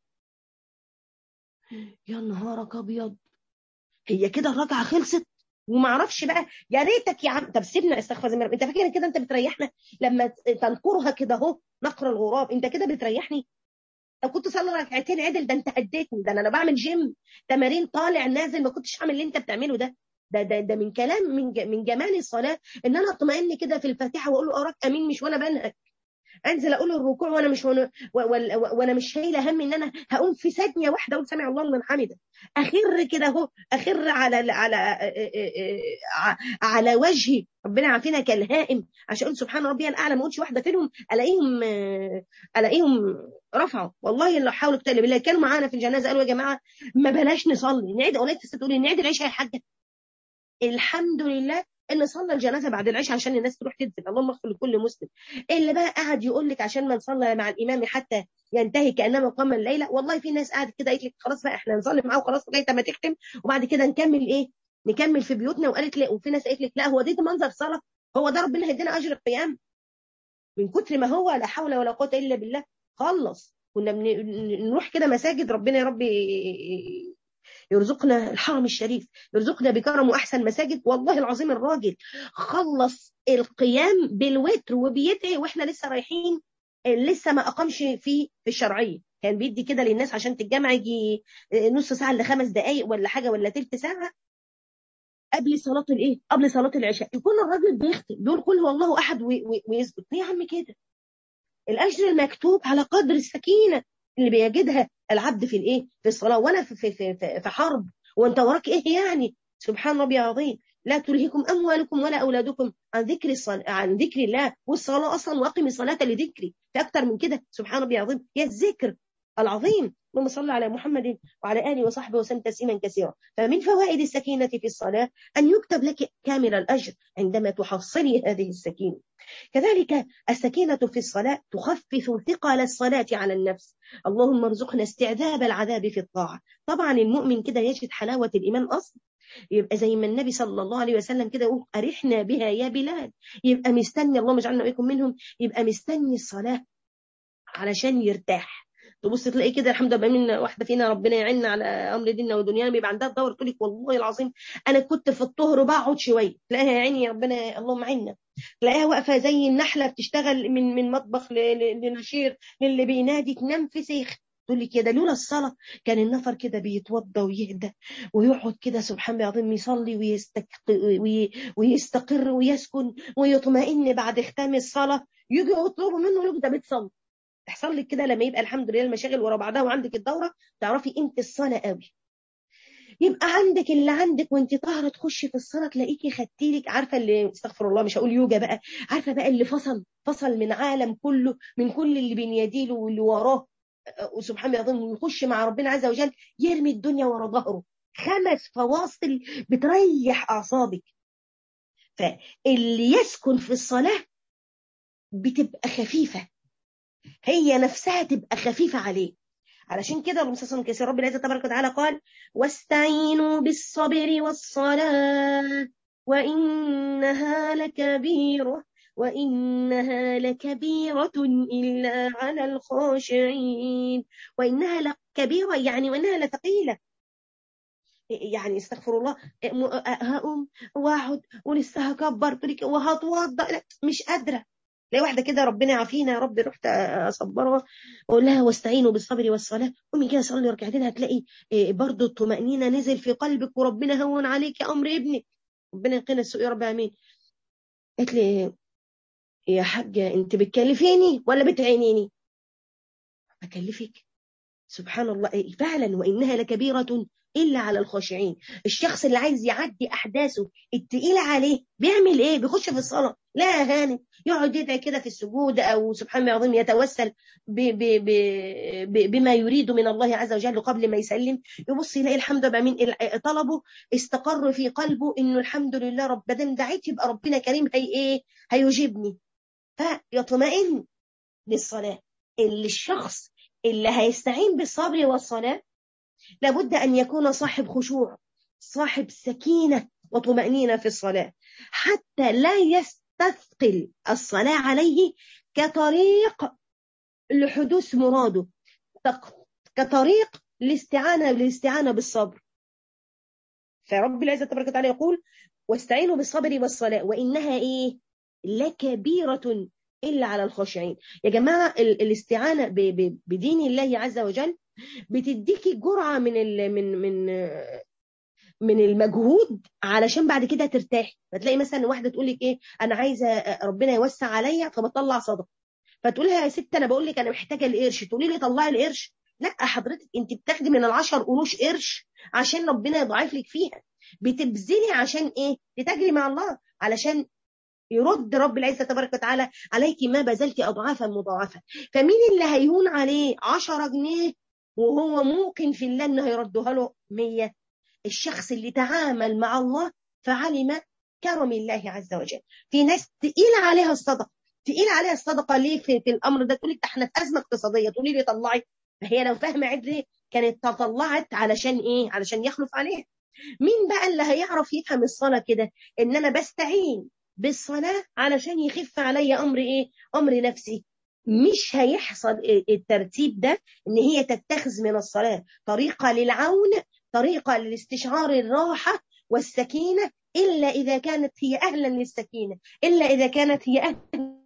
يا نهارك ابيض هي كده الركعه خلصت وما اعرفش بقى يا ريتك يا عم طب سيبنا استغفر الله انت فاكر كده انت بتريحنا لما تنقرها كده اهو نقر الغراب انت كده بتريحني لو كنت صلي ركعتين عدل ده انت هديتني ده انا انا بعمل جيم تمارين طالع نازل ما كنتش عامل اللي انت بتعمله ده ده ده, ده من كلام من من جمال الصلاه ان انا اطمئن كده في الفاتحه واقول له اراك امين مش وانا بنهك انزل اقول الركوع وانا مش وانا, وانا مش شايله هم ان انا هقوم في ثانيه واحده اقول سمع الله لمن حمده اخر كده اهو اخر على على على وجهي ربنا عافينا كالهائم عشان اقول سبحان ربي الاعلى ما اقولش واحده فيهم الاقيهم الاقيهم رفعوا والله اللي حاولوا كتاب بالله كانوا معانا في الجنازه قالوا يا جماعه ما بلاش نصلي نعيد قلت تقولي نعيد العشاء يا حاجه الحمد لله اللي صلى الجنازه بعد العشاء عشان الناس تروح تدفن اللهم اغفر لكل مسلم اللي بقى قاعد يقول لك عشان ما نصلي مع الامام حتى ينتهي كانما قام الليله والله في ناس قعدت كده قالت لك خلاص بقى احنا نصلي معاه وخلاص لغايه ما تختم وبعد كده نكمل ايه نكمل في بيوتنا وقالت لي وفي ناس قالت لك لا هو دي ده منظر صلاه هو ده ربنا هيدينا اجر القيام من كتر ما هو لا حول ولا قوه الا بالله خلص كنا بنروح كده مساجد ربنا يا رب يرزقنا الحرم الشريف يرزقنا بكرم واحسن مساجد والله العظيم الراجل خلص القيام بالوتر وبيدعي واحنا لسه رايحين لسه ما اقامش في في الشرعيه كان بيدي كده للناس عشان تتجمع يجي نص ساعه لخمس دقائق ولا حاجه ولا ثلث ساعه قبل صلاه الايه قبل صلاه العشاء يكون الراجل بيختم بيقول قل هو الله احد ويسجد ليه يا عم كده الاجر المكتوب على قدر السكينه اللي بيجدها العبد في الايه في الصلاه وانا في في في, في حرب وانت وراك ايه يعني سبحان ربي العظيم لا تلهكم اموالكم ولا اولادكم عن ذكر الصلاة عن ذكر الله والصلاه اصلا واقم الصلاه لذكري في اكتر من كده سبحان ربي العظيم هي الذكر العظيم اللهم صل على محمد وعلى آله وصحبه وسلم تسليما كثيرا فمن فوائد السكينة في الصلاة أن يكتب لك كامل الأجر عندما تحصلي هذه السكينة كذلك السكينة في الصلاة تخفف ثقل الصلاة على النفس اللهم ارزقنا استعذاب العذاب في الطاعة طبعا المؤمن كده يجد حلاوة الإيمان أصلا يبقى زي ما النبي صلى الله عليه وسلم كده يقول أرحنا بها يا بلال يبقى مستني اللهم اجعلنا وإياكم منهم يبقى مستني الصلاة علشان يرتاح تبص تلاقي كده الحمد لله من واحده فينا ربنا يعيننا على امر ديننا ودنيانا بيبقى عندها دور تقول لك والله العظيم انا كنت في الطهر بقعد شويه تلاقيها يا عيني ربنا اللهم عنا تلاقيها واقفه زي النحله بتشتغل من من مطبخ لنشير للي بينادي تنام في سيخ تقول لي كده لولا الصلاة كان النفر كده بيتوضى ويهدى ويقعد كده سبحان الله العظيم يصلي ويستق... ويستقر ويسكن ويطمئن بعد ختام الصلاة يجي يطلبوا منه يقول له ده بتصلي تحصل لك كده لما يبقى الحمد لله المشاغل ورا بعضها وعندك الدوره تعرفي قيمه الصلاه قوي يبقى عندك اللي عندك وانت طاهره تخشي في الصلاه تلاقيكي خدتي لك عارفه اللي استغفر الله مش هقول يوجا بقى عارفه بقى اللي فصل فصل من عالم كله من كل اللي بين يديله واللي وراه وسبحان الله العظيم ويخش مع ربنا عز وجل يرمي الدنيا ورا ظهره خمس فواصل بتريح اعصابك فاللي يسكن في الصلاه بتبقى خفيفه هي نفسها تبقى خفيفة عليه علشان كده اللهم صل كثير رب العزة تبارك وتعالى قال واستعينوا بالصبر والصلاة وإنها لكبيرة وإنها لكبيرة إلا على الخاشعين وإنها لكبيرة يعني وإنها لثقيلة يعني استغفر الله هقوم واقعد ولسه هكبر وهتوضا مش قادره تلاقي واحده كده ربنا يعافينا يا رب رحت اصبرها واقول لها واستعينوا بالصبر والصلاه قومي كده صلي ركعتين هتلاقي برضه الطمانينه نزل في قلبك وربنا هون عليك امر ابنك ربنا يقينا السوء يا رب امين قالت لي يا حاجه انت بتكلفيني ولا بتعينيني بكلفك سبحان الله فعلا وانها لكبيره الا على الخاشعين الشخص اللي عايز يعدي احداثه التقيله عليه بيعمل ايه بيخش في الصلاه لا هانت يقعد يدعي كده في السجود او سبحان الله العظيم يتوسل ب ب ب بما يريد من الله عز وجل قبل ما يسلم يبص يلاقي الحمد لله مين طلبه استقر في قلبه انه الحمد لله رب بدل دعيت يبقى ربنا كريم هي ايه هيجيبني فيطمئن للصلاه اللي الشخص اللي هيستعين بالصبر والصلاه لابد أن يكون صاحب خشوع صاحب سكينة وطمأنينة في الصلاة حتى لا يستثقل الصلاة عليه كطريق لحدوث مراده كطريق الاستعانة بالاستعانة بالصبر فرب العزة تبارك وتعالى يقول واستعينوا بالصبر والصلاة وإنها إيه لكبيرة إلا على الخاشعين يا جماعة الاستعانة بدين الله عز وجل بتديكي جرعه من ال من من من المجهود علشان بعد كده ترتاحي فتلاقي مثلا واحده تقول لك ايه انا عايزه ربنا يوسع عليا فبطلع صدقه فتقول لها يا ست انا بقول لك انا محتاجه القرش تقولي لي طلعي القرش لا حضرتك انت بتاخدي من العشر قروش قرش عشان ربنا يضاعف لك فيها بتبذلي عشان ايه تتاجري مع الله علشان يرد رب العزة تبارك وتعالى عليك ما بذلت أضعافا مضاعفة فمين اللي هيهون عليه 10 جنيه وهو موقن في الله انه هيردها له 100 الشخص اللي تعامل مع الله فعلم كرم الله عز وجل في ناس تقيل عليها الصدقه تقيل عليها الصدقه ليه في, في الامر ده تقول لك احنا في ازمه اقتصاديه تقولي لي طلعي هي لو فاهمه عدل كانت تطلعت علشان ايه علشان يخلف عليها مين بقى اللي هيعرف يفهم الصلاه كده ان انا بستعين بالصلاه علشان يخف عليا امر ايه امر نفسي مش هيحصل الترتيب ده ان هي تتخذ من الصلاه طريقه للعون طريقه لاستشعار الراحه والسكينه الا اذا كانت هي اهلا للسكينه الا اذا كانت هي اهلا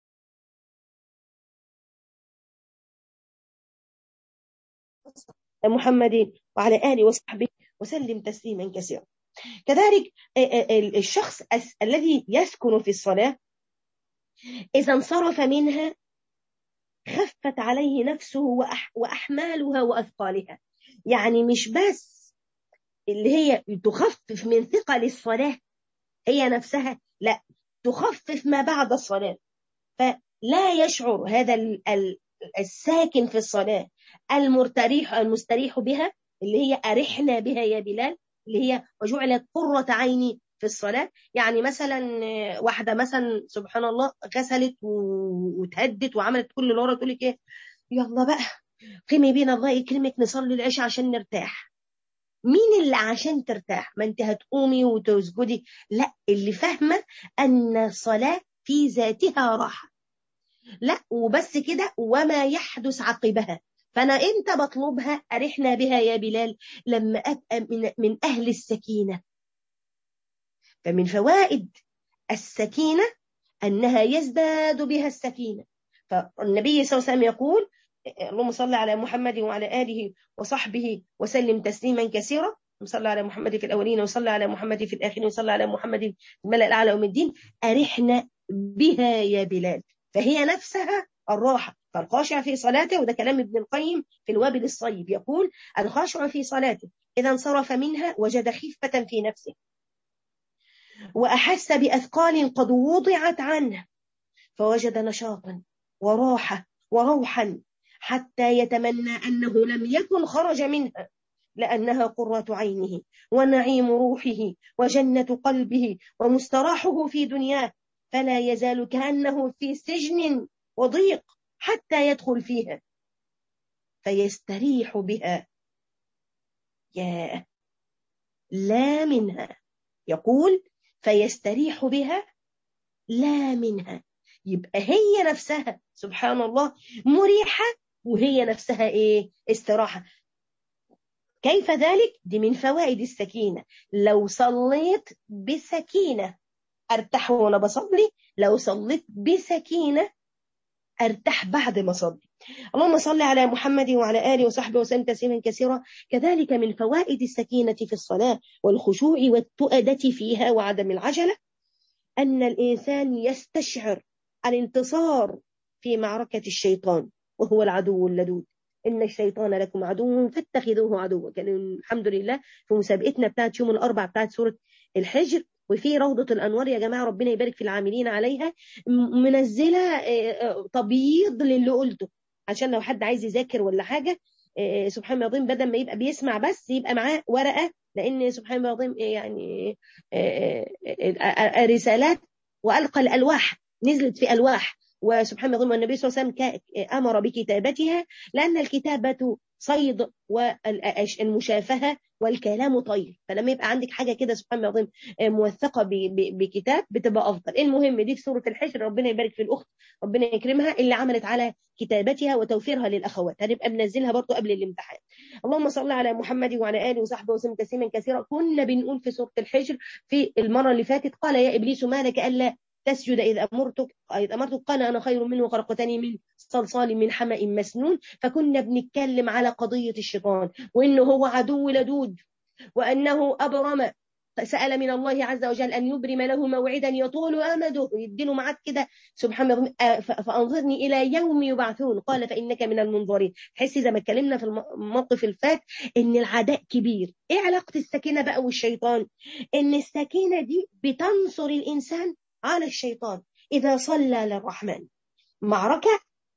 محمد وعلى اله وصحبه وسلم تسليما كثيرا كذلك الشخص الذي يسكن في الصلاه اذا انصرف منها خفت عليه نفسه وأح وأحمالها وأثقالها يعني مش بس اللي هي تخفف من ثقل الصلاة هي نفسها لا تخفف ما بعد الصلاة فلا يشعر هذا الساكن في الصلاة المرتريح المستريح بها اللي هي أرحنا بها يا بلال اللي هي وجعلت قرة عيني في الصلاة يعني مثلا واحدة مثلا سبحان الله غسلت وتهدت وعملت كل اللي ورا تقول لك ايه يلا بقى قيمي بينا الله يكرمك نصلي العشاء عشان نرتاح مين اللي عشان ترتاح ما انت هتقومي وتسجدي لا اللي فاهمة ان الصلاة في ذاتها راحة لا وبس كده وما يحدث عقبها فانا امتى بطلبها ارحنا بها يا بلال لما ابقى من, من اهل السكينه فمن فوائد السكينه انها يزداد بها السكينه فالنبي صلى الله عليه وسلم يقول اللهم صل على محمد وعلى اله وصحبه وسلم تسليما كثيرا وصلى على محمد في الاولين وصلى على محمد في الاخرين وصلى على محمد في الملا الاعلى يوم الدين ارحنا بها يا بلال فهي نفسها الراحه فالخاشع في صلاته وده كلام ابن القيم في الوابل الصيب يقول الخاشع في صلاته إذا انصرف منها وجد خفة في نفسه وأحس بأثقال قد وضعت عنه فوجد نشاطا وراحة وروحا حتى يتمنى أنه لم يكن خرج منها لأنها قرة عينه ونعيم روحه وجنة قلبه ومستراحه في دنياه فلا يزال كأنه في سجن وضيق حتى يدخل فيها فيستريح بها يا لا منها يقول فيستريح بها لا منها يبقى هي نفسها سبحان الله مريحة وهي نفسها ايه استراحة كيف ذلك دي من فوائد السكينة لو صليت بسكينة ارتاح وانا بصلي لو صليت بسكينة ارتاح بعد ما صلي اللهم صل على محمد وعلى اله وصحبه وسلم تسليما كثيرا كذلك من فوائد السكينه في الصلاه والخشوع والتؤده فيها وعدم العجله ان الانسان يستشعر الانتصار في معركه الشيطان وهو العدو اللدود ان الشيطان لكم عدو فاتخذوه عدوا كان الحمد لله في مسابقتنا بتاعت يوم الاربع بتاعت سوره الحجر وفي روضة الأنوار يا جماعة ربنا يبارك في العاملين عليها منزلة تبييض للي قلته عشان لو حد عايز يذاكر ولا حاجة سبحان الله العظيم بدل ما يبقى بيسمع بس يبقى معاه ورقة لأن سبحان الله العظيم يعني رسالات وألقى الألواح نزلت في ألواح وسبحان الله النبي صلى الله عليه وسلم أمر بكتابتها لأن الكتابة صيد والمشافهة والكلام طير فلما يبقى عندك حاجة كده سبحان الله العظيم موثقة بكتاب بتبقى أفضل المهم دي في سورة الحشر ربنا يبارك في الأخت ربنا يكرمها اللي عملت على كتابتها وتوفيرها للأخوات هنبقى بننزلها برضه قبل الامتحان اللهم صل على محمد وعلى آله وصحبه وسلم تسليما كثيرا كنا بنقول في سورة الحجر في المرة اللي فاتت قال يا إبليس ما لك ألا تسجد إذ أمرتك إذ أمرتك قال أنا خير منه خلقتني من صلصال من حمأ مسنون فكنا بنتكلم على قضية الشيطان وإنه هو عدو لدود وأنه أبرم سأل من الله عز وجل أن يبرم له موعدا يطول أمده يديله معاك كده سبحان الله فأنظرني إلى يوم يبعثون قال فإنك من المنظرين تحسي زي ما اتكلمنا في الموقف الفات إن العداء كبير إيه علاقة السكينة بقى والشيطان إن السكينة دي بتنصر الإنسان على الشيطان إذا صلى للرحمن معركة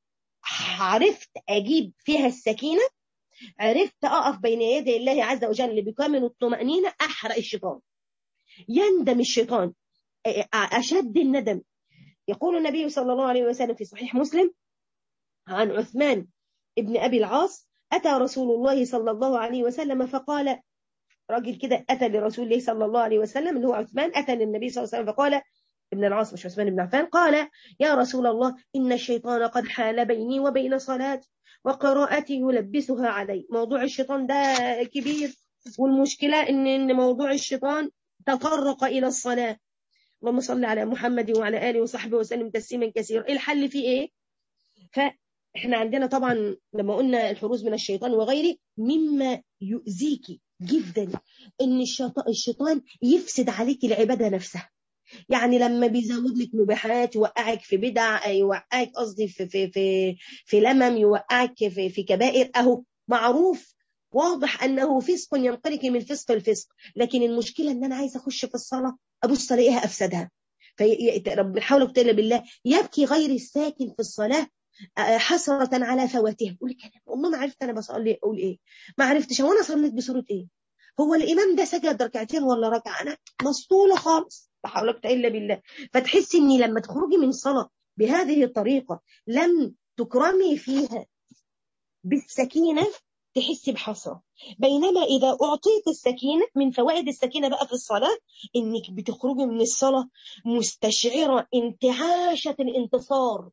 عرفت أجيب فيها السكينة عرفت أقف بين يدي الله عز وجل بكامل الطمأنينة أحرق الشيطان يندم الشيطان أشد الندم يقول النبي صلى الله عليه وسلم في صحيح مسلم عن عثمان ابن أبي العاص أتى رسول الله صلى الله عليه وسلم فقال راجل كده أتى لرسول الله صلى الله عليه وسلم اللي هو عثمان أتى للنبي صلى الله عليه وسلم فقال ابن العاص مش عثمان بن عفان قال يا رسول الله إن الشيطان قد حال بيني وبين صلاة وقراءتي يلبسها علي موضوع الشيطان ده كبير والمشكلة إن, إن موضوع الشيطان تطرق إلى الصلاة اللهم صل على محمد وعلى آله وصحبه وسلم تسليما كثيرا الحل في إيه فإحنا عندنا طبعا لما قلنا الحروز من الشيطان وغيره مما يؤذيك جدا إن الشيطان يفسد عليك العبادة نفسها يعني لما بيزود لك مباحات يوقعك في بدع يوقعك قصدي في في في في لمم يوقعك في في كبائر اهو معروف واضح انه فسق ينقلك من فسق الفسق لكن المشكله ان انا عايزه اخش في الصلاه ابص الاقيها افسدها فرب حول وقوه بالله يبكي غير الساكن في الصلاه حسرة على فواتها قولي كلام والله ما عرفت أنا بصلي أقول إيه ما عرفتش هو أنا صليت بصورة إيه هو الإمام ده سجد ركعتين ولا ركعة أنا مسطولة خالص لا حول ولا قوة إلا بالله فتحسي إني لما تخرجي من صلاة بهذه الطريقة لم تكرمي فيها بالسكينة تحسي بحسرة بينما إذا أعطيت السكينة من فوائد السكينة بقى في الصلاة إنك بتخرجي من الصلاة مستشعرة انتعاشة الانتصار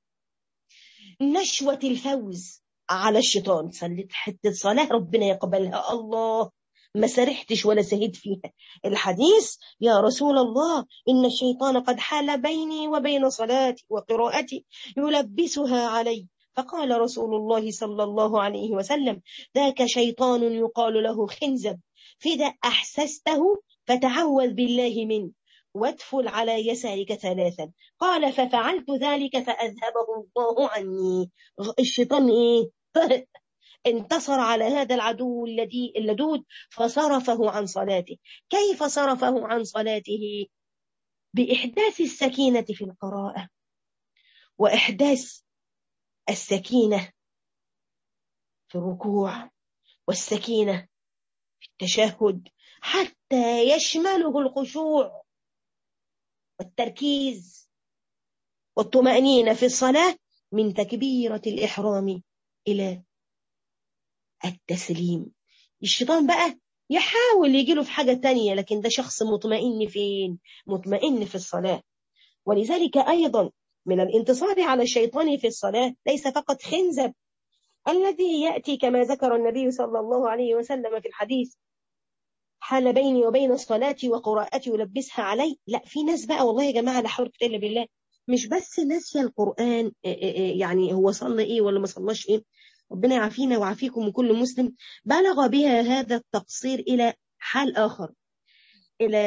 نشوة الفوز على الشيطان صليت حتة صلاة ربنا يقبلها الله ما سرحتش ولا سهيت فيها الحديث يا رسول الله إن الشيطان قد حال بيني وبين صلاتي وقراءتي يلبسها علي فقال رسول الله صلى الله عليه وسلم ذاك شيطان يقال له خنزب فإذا أحسسته فتعوذ بالله منه وادفل على يسارك ثلاثا قال ففعلت ذلك فأذهبه الله عني الشيطان إيه انتصر على هذا العدو الذي اللدود فصرفه عن صلاته كيف صرفه عن صلاته بإحداث السكينة في القراءة وإحداث السكينة في الركوع والسكينة في التشهد حتى يشمله الخشوع والتركيز والطمأنينة في الصلاة من تكبيرة الإحرام إلى التسليم الشيطان بقى يحاول يجيله في حاجة تانية لكن ده شخص مطمئن فين مطمئن في الصلاة ولذلك أيضا من الانتصار على الشيطان في الصلاة ليس فقط خنزب الذي يأتي كما ذكر النبي صلى الله عليه وسلم في الحديث حال بيني وبين صلاتي وقراءتي ولبسها علي لا في ناس بقى والله يا جماعة لا حول إلا بالله مش بس ناسية القرآن يعني هو صلى إيه ولا ما صلاش إيه ربنا يعافينا ويعافيكم من كل مسلم بلغ بها هذا التقصير إلى حال آخر إلى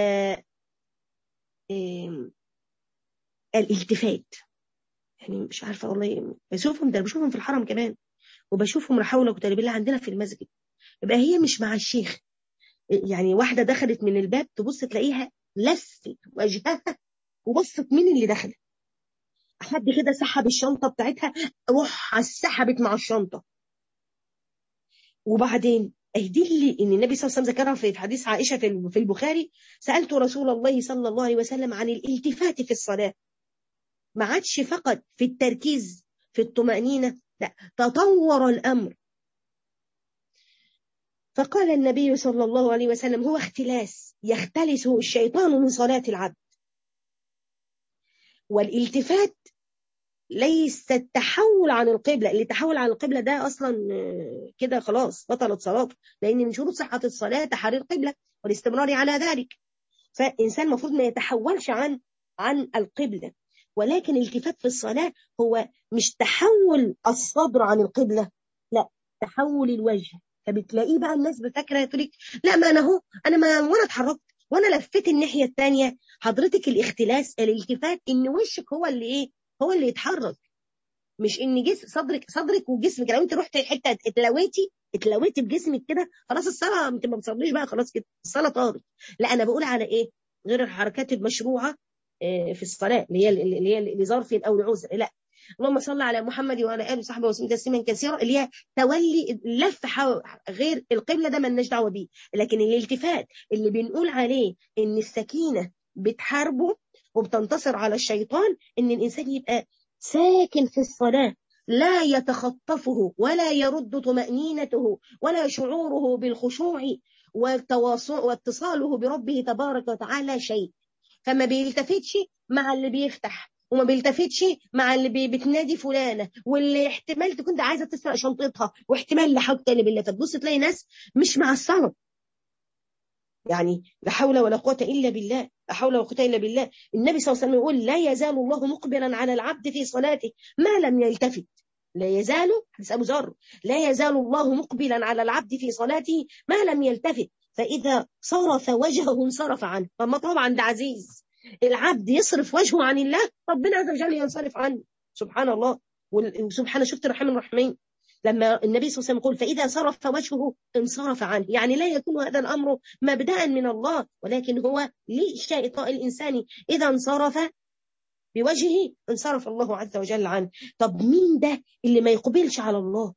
الالتفات يعني مش عارفة والله بشوفهم ده بشوفهم في الحرم كمان وبشوفهم لا حول ولا قوة بالله عندنا في المسجد يبقى هي مش مع الشيخ يعني واحدة دخلت من الباب تبص تلاقيها لفت وجهها وبصت مين اللي دخل حد كده سحب الشنطة بتاعتها روح سحبت مع الشنطة وبعدين دي اللي ان النبي صلى الله عليه وسلم ذكرها في حديث عائشه في البخاري سالت رسول الله صلى الله عليه وسلم عن الالتفات في الصلاه ما عادش فقط في التركيز في الطمانينه لا تطور الامر فقال النبي صلى الله عليه وسلم هو اختلاس يختلسه الشيطان من صلاه العبد والالتفات ليس التحول عن القبلة اللي تحول عن القبلة ده أصلا كده خلاص بطلت صلاته لأن من شروط صحة الصلاة تحرير القبلة والاستمرار على ذلك فإنسان المفروض ما يتحولش عن عن القبلة ولكن الالتفات في الصلاة هو مش تحول الصدر عن القبلة لا تحول الوجه فبتلاقيه بقى الناس بفكرة تقول لا ما أنا هو أنا ما وأنا اتحركت وأنا لفيت الناحية الثانية حضرتك الاختلاس الالتفات إن وشك هو اللي إيه هو اللي يتحرك مش ان جسم صدرك صدرك وجسمك لو انت رحت حته اتلويتي اتلويتي بجسمك كده خلاص الصلاه انت ما بتصليش بقى خلاص كده الصلاه طارت لا انا بقول على ايه غير الحركات المشروعه في الصلاه اللي هي اللي هي لظرف او لعذر لا اللهم صل على محمد وعلى اله وصحبه وسلم تسليما كثيرا اللي هي تولي لف غير القبله ده مالناش دعوه بيه لكن الالتفات اللي بنقول عليه ان السكينه بتحاربه وبتنتصر على الشيطان ان الانسان يبقى ساكن في الصلاه لا يتخطفه ولا يرد طمأنينته ولا شعوره بالخشوع واتصاله بربه تبارك وتعالى شيء فما بيلتفتش مع اللي بيفتح وما بيلتفتش مع اللي بتنادي فلانه واللي احتمال تكون عايزه تسرق شنطتها واحتمال لا حول ولا بالله فتبص تلاقي ناس مش مع الصلاه يعني لا حول ولا قوة إلا بالله لا حول ولا قوة إلا بالله النبي صلى الله عليه وسلم يقول لا يزال الله مقبلا على العبد في صلاته ما لم يلتفت لا يزال حديث أبو ذر لا يزال الله مقبلا على العبد في صلاته ما لم يلتفت فإذا صرف وجهه انصرف عنه فما طبعا ده عزيز العبد يصرف وجهه عن الله ربنا عز وجل ينصرف عنه سبحان الله وسبحان شفت الرحمن الرحيم لما النبي صلى الله عليه وسلم يقول فإذا صرف وجهه انصرف عنه يعني لا يكون هذا الأمر مبدأ من الله ولكن هو لشيطان الإنسان إذا انصرف بوجهه انصرف الله عز وجل عنه طب مين ده اللي ما يقبلش على الله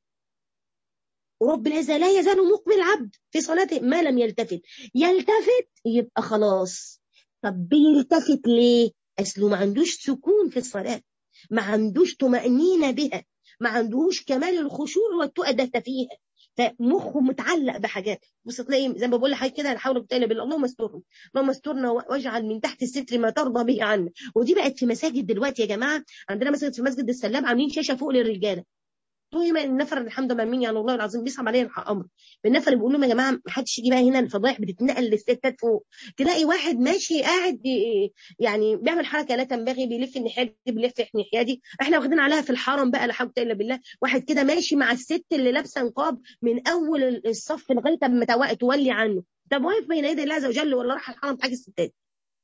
ورب العزة لا يزال مقبل عبد في صلاته ما لم يلتفت يلتفت يبقى خلاص طب بيلتفت ليه أصله ما عندوش سكون في الصلاة ما عندوش طمأنينة بها ما عندوش كمال الخشوع والتؤدة فيها فمخه متعلق بحاجات بص تلاقي زي ما بقول لحضرتك كده نحاول نتقلب بالله اللهم استرنا اللهم استرنا واجعل من تحت الستر ما ترضى به عنا ودي بقت في مساجد دلوقتي يا جماعه عندنا مسجد في مسجد السلام عاملين شاشه فوق للرجاله طول ما النفر الحمد لله مين يعني والله العظيم بيصعب علينا امر النفر بيقول لهم يا جماعه ما حدش يجي بقى هنا الفضائح بتتنقل للستات فوق تلاقي واحد ماشي قاعد يعني بيعمل حركه لا تنبغي بيلف الناحيه دي بيلف الناحيه دي احنا واخدين عليها في الحرم بقى لا حول الا بالله واحد كده ماشي مع الست اللي لابسه نقاب من اول الصف لغايه ما تولي عنه طب واقف بين يدي الله عز وجل ولا راح الحرم حاجه الستات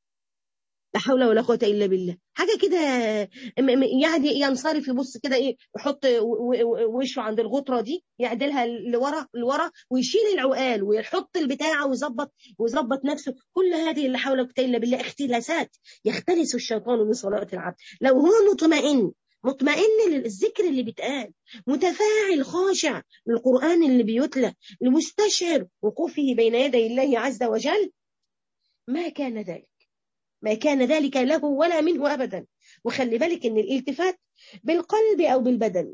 لا حول ولا قوه الا بالله حاجه كده يعني ينصرف يبص كده ايه يحط وشه عند الغطره دي يعدلها لورا لورا ويشيل العقال ويحط البتاع ويظبط ويظبط نفسه كل هذه اللي حول ولا الا بالله اختلاسات يختلس الشيطان من صلاه العبد لو هو مطمئن مطمئن للذكر اللي بيتقال متفاعل خاشع للقرآن اللي بيتلى المستشعر وقوفه بين يدي الله عز وجل ما كان ذلك ما كان ذلك له ولا منه أبدا وخلي بالك ان الالتفات بالقلب أو بالبدن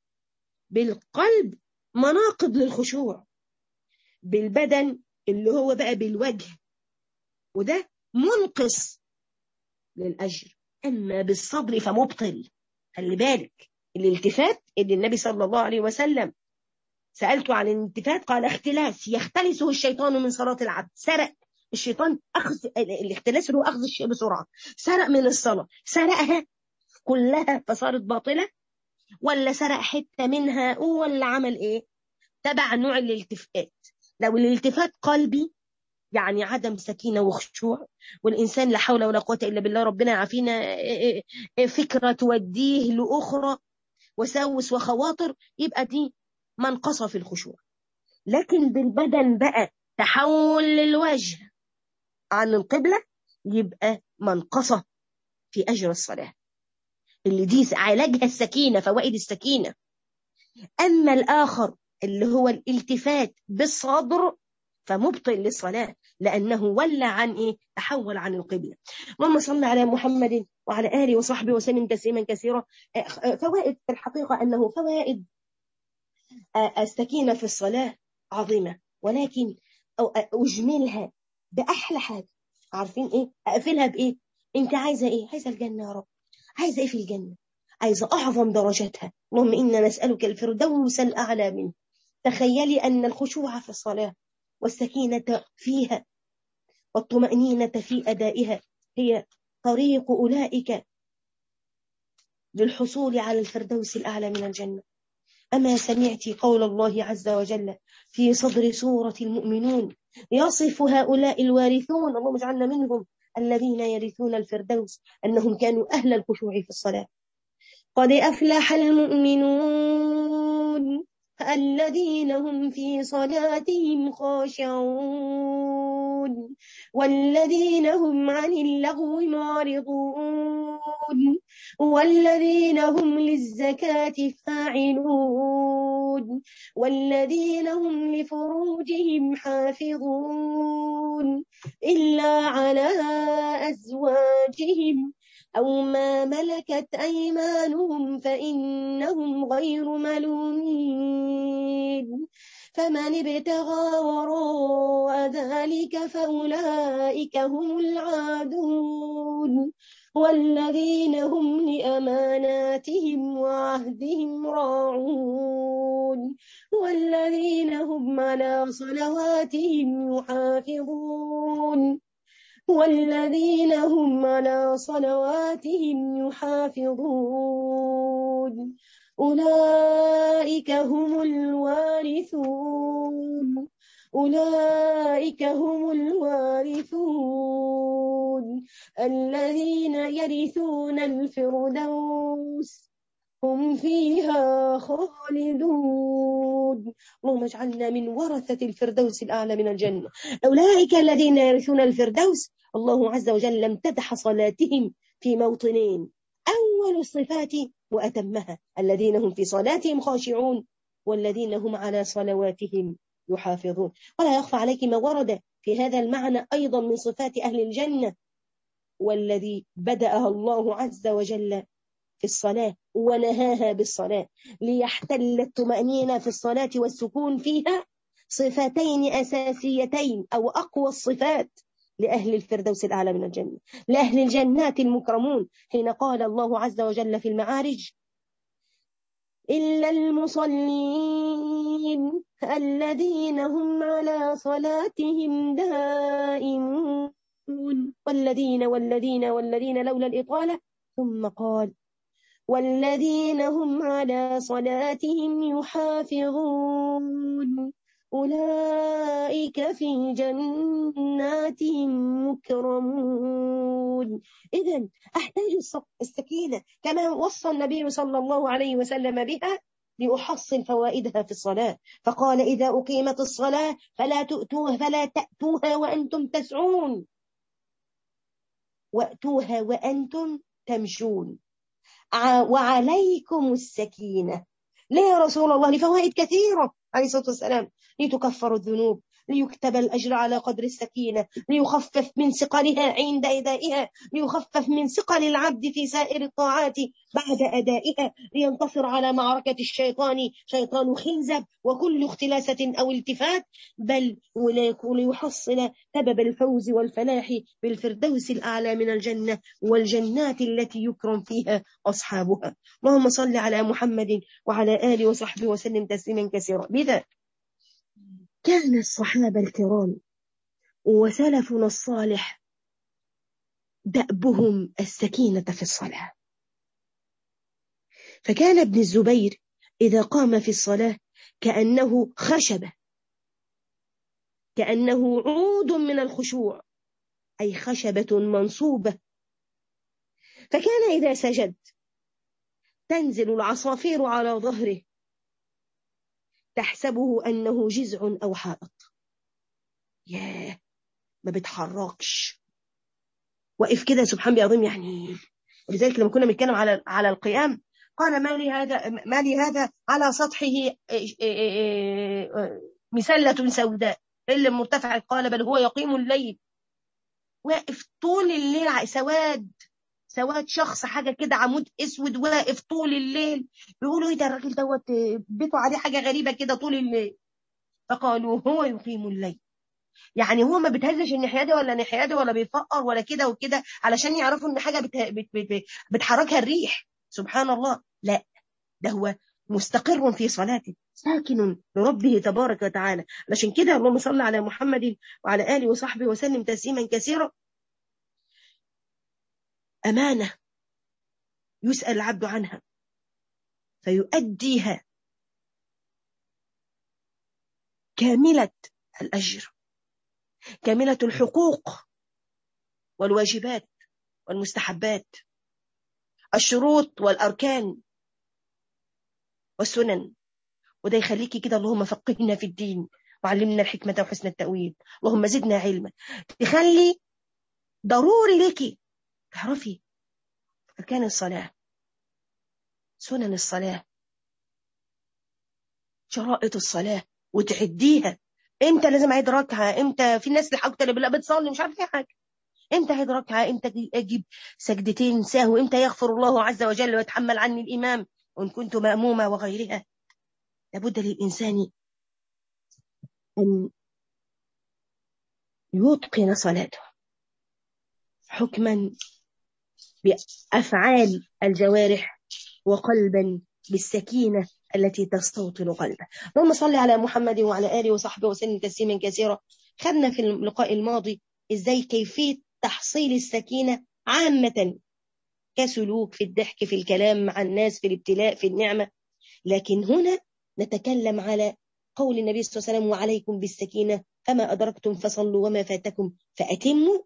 بالقلب مناقض للخشوع بالبدن اللي هو بقى بالوجه وده منقص للأجر أما بالصبر فمبطل خلي بالك الالتفات اللي النبي صلى الله عليه وسلم سألته عن الالتفات قال اختلاس يختلسه الشيطان من صلاة العبد سرق الشيطان أخذ الاختلاس اللي هو أخذ الشيء بسرعة سرق من الصلاة سرقها كلها فصارت باطلة ولا سرق حتة منها ولا عمل إيه تبع نوع الالتفات لو الالتفات قلبي يعني عدم سكينة وخشوع والإنسان لا حول ولا قوة إلا بالله ربنا يعافينا فكرة توديه لأخرى وسوس وخواطر يبقى دي منقصة في الخشوع لكن بالبدن بقى تحول للوجه عن القبلة يبقى منقصة في أجر الصلاة اللي دي علاجها السكينة فوائد السكينة أما الآخر اللي هو الالتفات بالصدر فمبطل للصلاة لأنه ولى عن إيه؟ تحول عن القبلة اللهم صل على محمد وعلى آله وصحبه وسلم تسليما كثيرا فوائد في الحقيقة أنه فوائد السكينة في الصلاة عظيمة ولكن أجملها بأحلى حاجة عارفين إيه؟ أقفلها بإيه؟ أنت عايزة إيه؟ عايزة الجنة يا رب عايزة إيه في الجنة؟ عايزة أعظم درجاتها اللهم إنا نسألك الفردوس الأعلى منه تخيلي أن الخشوع في الصلاة والسكينة فيها والطمأنينة في أدائها هي طريق أولئك للحصول على الفردوس الأعلى من الجنة أما سمعت قول الله عز وجل في صدر سورة المؤمنون يصف هؤلاء الوارثون اللهم اجعلنا منهم الذين يرثون الفردوس أنهم كانوا أهل الخشوع في الصلاة قد أفلح المؤمنون الذين هم في صلاتهم خاشعون والذين هم عن اللغو معرضون والذين هم للزكاة فاعلون والذين هم لفروجهم حافظون إلا على أزواجهم أو ما ملكت أيمانهم فإنهم غير ملومين فمن ابتغى وراء ذلك فأولئك هم العادون والذين هم لأماناتهم وعهدهم راعون والذين هم على صلواتهم يحافظون والذين هم على صلواتهم يحافظون أولئك هم الوارثون أولئك هم الوارثون الذين يرثون الفردوس هم فيها خالدون اللهم اجعلنا من ورثة الفردوس الأعلى من الجنة أولئك الذين يرثون الفردوس الله عز وجل امتدح صلاتهم في موطنين أول الصفات وأتمها الذين هم في صلاتهم خاشعون والذين هم على صلواتهم يحافظون ولا يخفى عليك ما ورد في هذا المعنى أيضا من صفات أهل الجنة والذي بدأها الله عز وجل في الصلاة ونهاها بالصلاة ليحتل الطمأنينة في الصلاة والسكون فيها صفتين أساسيتين أو أقوى الصفات لأهل الفردوس الأعلى من الجنة لأهل الجنات المكرمون حين قال الله عز وجل في المعارج إلا المصلين الذين هم على صلاتهم دائمون والذين والذين والذين لولا الإطالة ثم قال والذين هم على صلاتهم يحافظون أولئك في جنات مكرمون إذا أحتاج السكينة كما وصى النبي صلى الله عليه وسلم بها لأحصل فوائدها في الصلاة فقال إذا أقيمت الصلاة فلا تؤتوها فلا تأتوها وأنتم تسعون وأتوها وأنتم تمشون وعليكم السكينة ليه يا رسول الله لفوائد كثيرة عليه الصلاة والسلام لتكفر الذنوب ليكتب الأجر على قدر السكينة ليخفف من ثقلها عند أدائها ليخفف من ثقل العبد في سائر الطاعات بعد أدائها لينتصر على معركة الشيطان شيطان خنزب وكل اختلاسة أو التفات بل وليحصل سبب الفوز والفلاح بالفردوس الأعلى من الجنة والجنات التي يكرم فيها أصحابها اللهم صل على محمد وعلى آله وصحبه وسلم تسليما كثيرا بذا كان الصحابة الكرام وسلفنا الصالح دأبهم السكينة في الصلاة فكان ابن الزبير إذا قام في الصلاة كأنه خشبة كأنه عود من الخشوع أي خشبة منصوبة فكان إذا سجد تنزل العصافير على ظهره تحسبه أنه جزع أو حائط ياه ما بتحركش واقف كده سبحان عظيم يعني ولذلك لما كنا بنتكلم على على القيام قال ما لي هذا ما لي هذا على سطحه مسلة سوداء إلا مرتفع قال بل هو يقيم الليل واقف طول الليل سواد سواد شخص حاجه كده عمود اسود واقف طول الليل بيقولوا ايه ده الراجل دوت بيته عليه حاجه غريبه كده طول الليل فقالوا هو يقيم الليل يعني هو ما بتهزش الناحيه دي ولا الناحيه دي ولا بيفقر ولا كده وكده علشان يعرفوا ان حاجه بت... بت... بت... بتحركها الريح سبحان الله لا ده هو مستقر في صلاته ساكن لربه تبارك وتعالى علشان كده اللهم صل على محمد وعلى اله وصحبه وسلم تسليما كثيرا أمانة يسأل العبد عنها فيؤديها كاملة الأجر كاملة الحقوق والواجبات والمستحبات الشروط والأركان والسنن وده يخليكي كده اللهم فقهنا في الدين وعلمنا الحكمة وحسن التأويل اللهم زدنا علما تخلي ضروري لك تعرفي أركان الصلاة سنن الصلاة شرائط الصلاة وتعديها امتى لازم اعيد ركعه امتى في ناس لحقت اللي لا بتصلي مش عارف اي حاجه امتى اعيد ركعه امتى اجيب سجدتين سهو امتى يغفر الله عز وجل ويتحمل عني الامام وان كنت مامومه وغيرها لابد للانسان ان يتقن صلاته حكما بأفعال الجوارح وقلبا بالسكينة التي تستوطن قلبه اللهم صل على محمد وعلى آله وصحبه وسلم تسليما كثيرا خدنا في اللقاء الماضي إزاي كيفية تحصيل السكينة عامة كسلوك في الضحك في الكلام مع الناس في الابتلاء في النعمة لكن هنا نتكلم على قول النبي صلى الله عليه وسلم وعليكم بالسكينة فما أدركتم فصلوا وما فاتكم فأتموا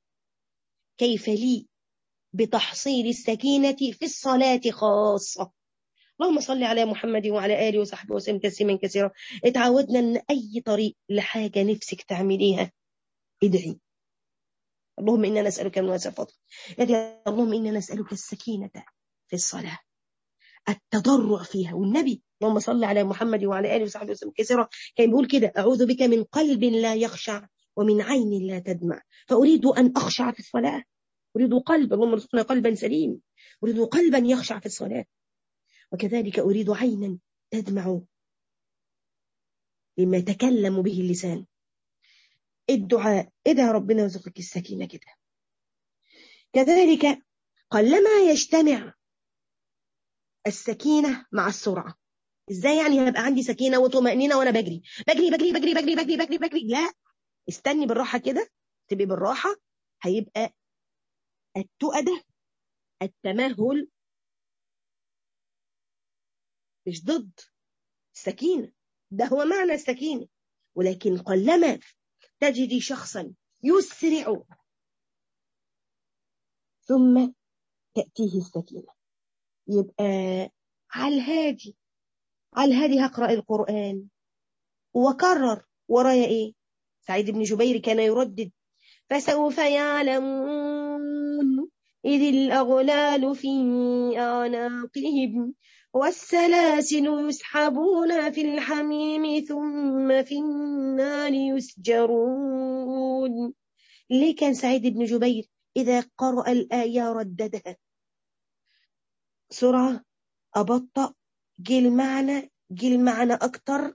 كيف لي بتحصيل السكينة في الصلاة خاصة اللهم صل على محمد وعلى آله وصحبه وسلم تسليما كثيرا اتعودنا ان اي طريق لحاجة نفسك تعمليها ادعي اللهم إنا نسألك من واسع فضلك اللهم إنا نسألك السكينة في الصلاة التضرع فيها والنبي اللهم صل على محمد وعلى آله وصحبه وسلم كثيرا كان بيقول كده أعوذ بك من قلب لا يخشع ومن عين لا تدمع فأريد أن أخشع في الصلاة أريد قلب اللهم ارزقنا قلبا سليم أريد قلبا يخشع في الصلاة وكذلك أريد عينا تدمع لما يتكلم به اللسان الدعاء ادعى ربنا يرزقك السكينة كده كذلك قلما يجتمع السكينة مع السرعة ازاي يعني هيبقى عندي سكينة وطمأنينة وانا بجري بجري بجري بجري بجري بجري بجري بجري لا استني بالراحة كده تبقي بالراحة هيبقى التؤدة التمهل مش ضد السكينة ده هو معنى السكينة ولكن قلما تجدي شخصا يسرع ثم تأتيه السكينة يبقى على الهادي على الهادي هقرأ القرآن وكرر ورايا ايه سعيد بن جبير كان يردد فسوف يعلمون إذ الأغلال في أعناقهم والسلاسل يسحبون في الحميم ثم في النار يسجرون ليه كان سعيد بن جبير إذا قرأ الآية رددها سرعة أبطأ جي المعنى جي المعنى أكتر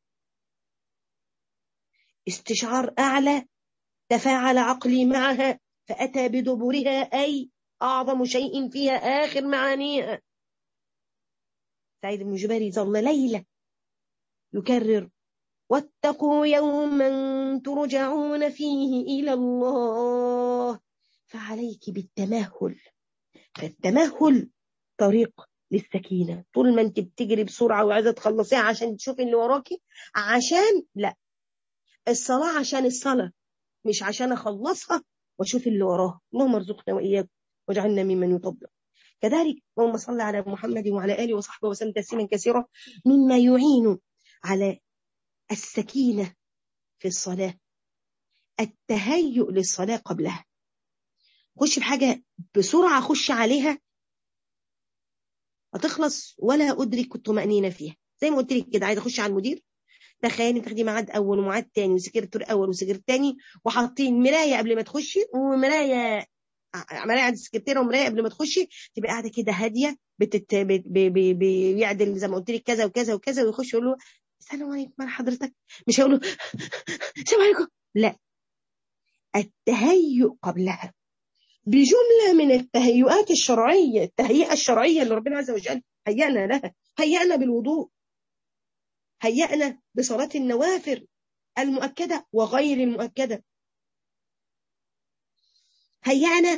استشعار أعلى تفاعل عقلي معها فأتى بدبرها أي أعظم شيء فيها آخر معانيها سعيد بن جبير ظل ليلة يكرر واتقوا يوما ترجعون فيه إلى الله فعليك بالتمهل فالتمهل طريق للسكينة طول ما انت بتجري بسرعة وعايزة تخلصيها عشان تشوفي اللي وراكي عشان لا الصلاة عشان الصلاة مش عشان أخلصها وأشوف اللي وراها اللهم ارزقنا وإياكم واجعلنا ممن يطبق كذلك اللهم صل على محمد وعلى آله وصحبه وسلم تسليما كثيرا مما يعين على السكينة في الصلاة التهيؤ للصلاة قبلها خش بحاجة بسرعة خش عليها هتخلص ولا أدرك الطمأنينة فيها زي ما قلت لك كده عايزة أخش على المدير تخيلي تاخدي ميعاد أول وميعاد تاني وسكرتور أول وسكرتور تاني وحاطين مراية قبل ما تخشي ومراية مراية عند السكرتيرة ومراية قبل ما تخشي تبقى قاعدة كده هادية بتت... بيعدل زي ما قلت لك كذا وكذا وكذا ويخش يقول له السلام عليكم مال حضرتك مش هيقول له السلام عليكم لا التهيؤ قبلها بجملة من التهيؤات الشرعية التهيئة الشرعية اللي ربنا عز وجل هيأنا لها هيأنا بالوضوء هيأنا بصلاة النوافل المؤكدة وغير المؤكدة هيأنا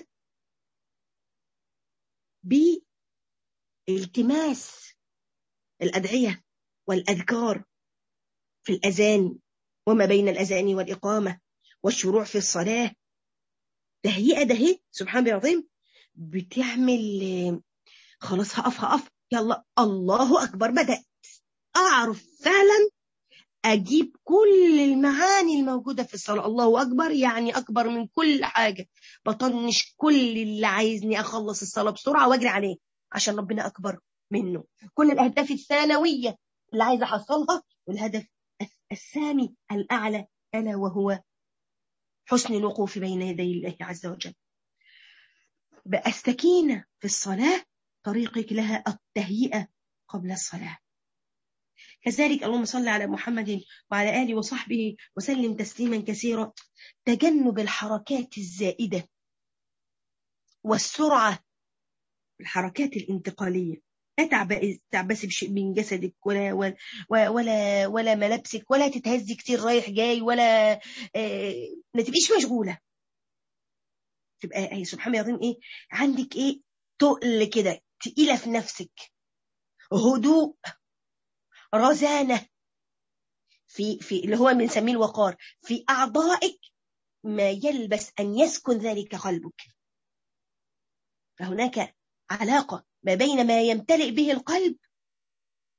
بالتماس الأدعية والأذكار في الأذان وما بين الأذان والإقامة والشروع في الصلاة تهيئة ده هي سبحان الله العظيم بتعمل خلاص هقف هقف يلا الله أكبر بدأت أعرف فعلا أجيب كل المعاني الموجودة في الصلاة الله أكبر يعني أكبر من كل حاجة بطنش كل اللي عايزني أخلص الصلاة بسرعة وأجري عليه عشان ربنا أكبر منه كل الأهداف الثانوية اللي عايزة أحصلها والهدف السامي الأعلى ألا وهو حسن الوقوف بين يدي الله عز وجل بقى السكينة في الصلاة طريقك لها التهيئة قبل الصلاة كذلك اللهم صل على محمد وعلى آله وصحبه وسلم تسليما كثيرا تجنب الحركات الزائدة والسرعة الحركات الانتقالية لا تعبسي بشيء من جسدك ولا ولا ولا, ولا ملابسك ولا تتهزي كتير رايح جاي ولا آه ما تبقيش مشغوله تبقى اي سبحان الله العظيم ايه عندك ايه تقل كده تقيله في نفسك هدوء رزانه في في اللي هو بنسميه الوقار في اعضائك ما يلبس ان يسكن ذلك قلبك فهناك علاقه ما بين ما يمتلئ به القلب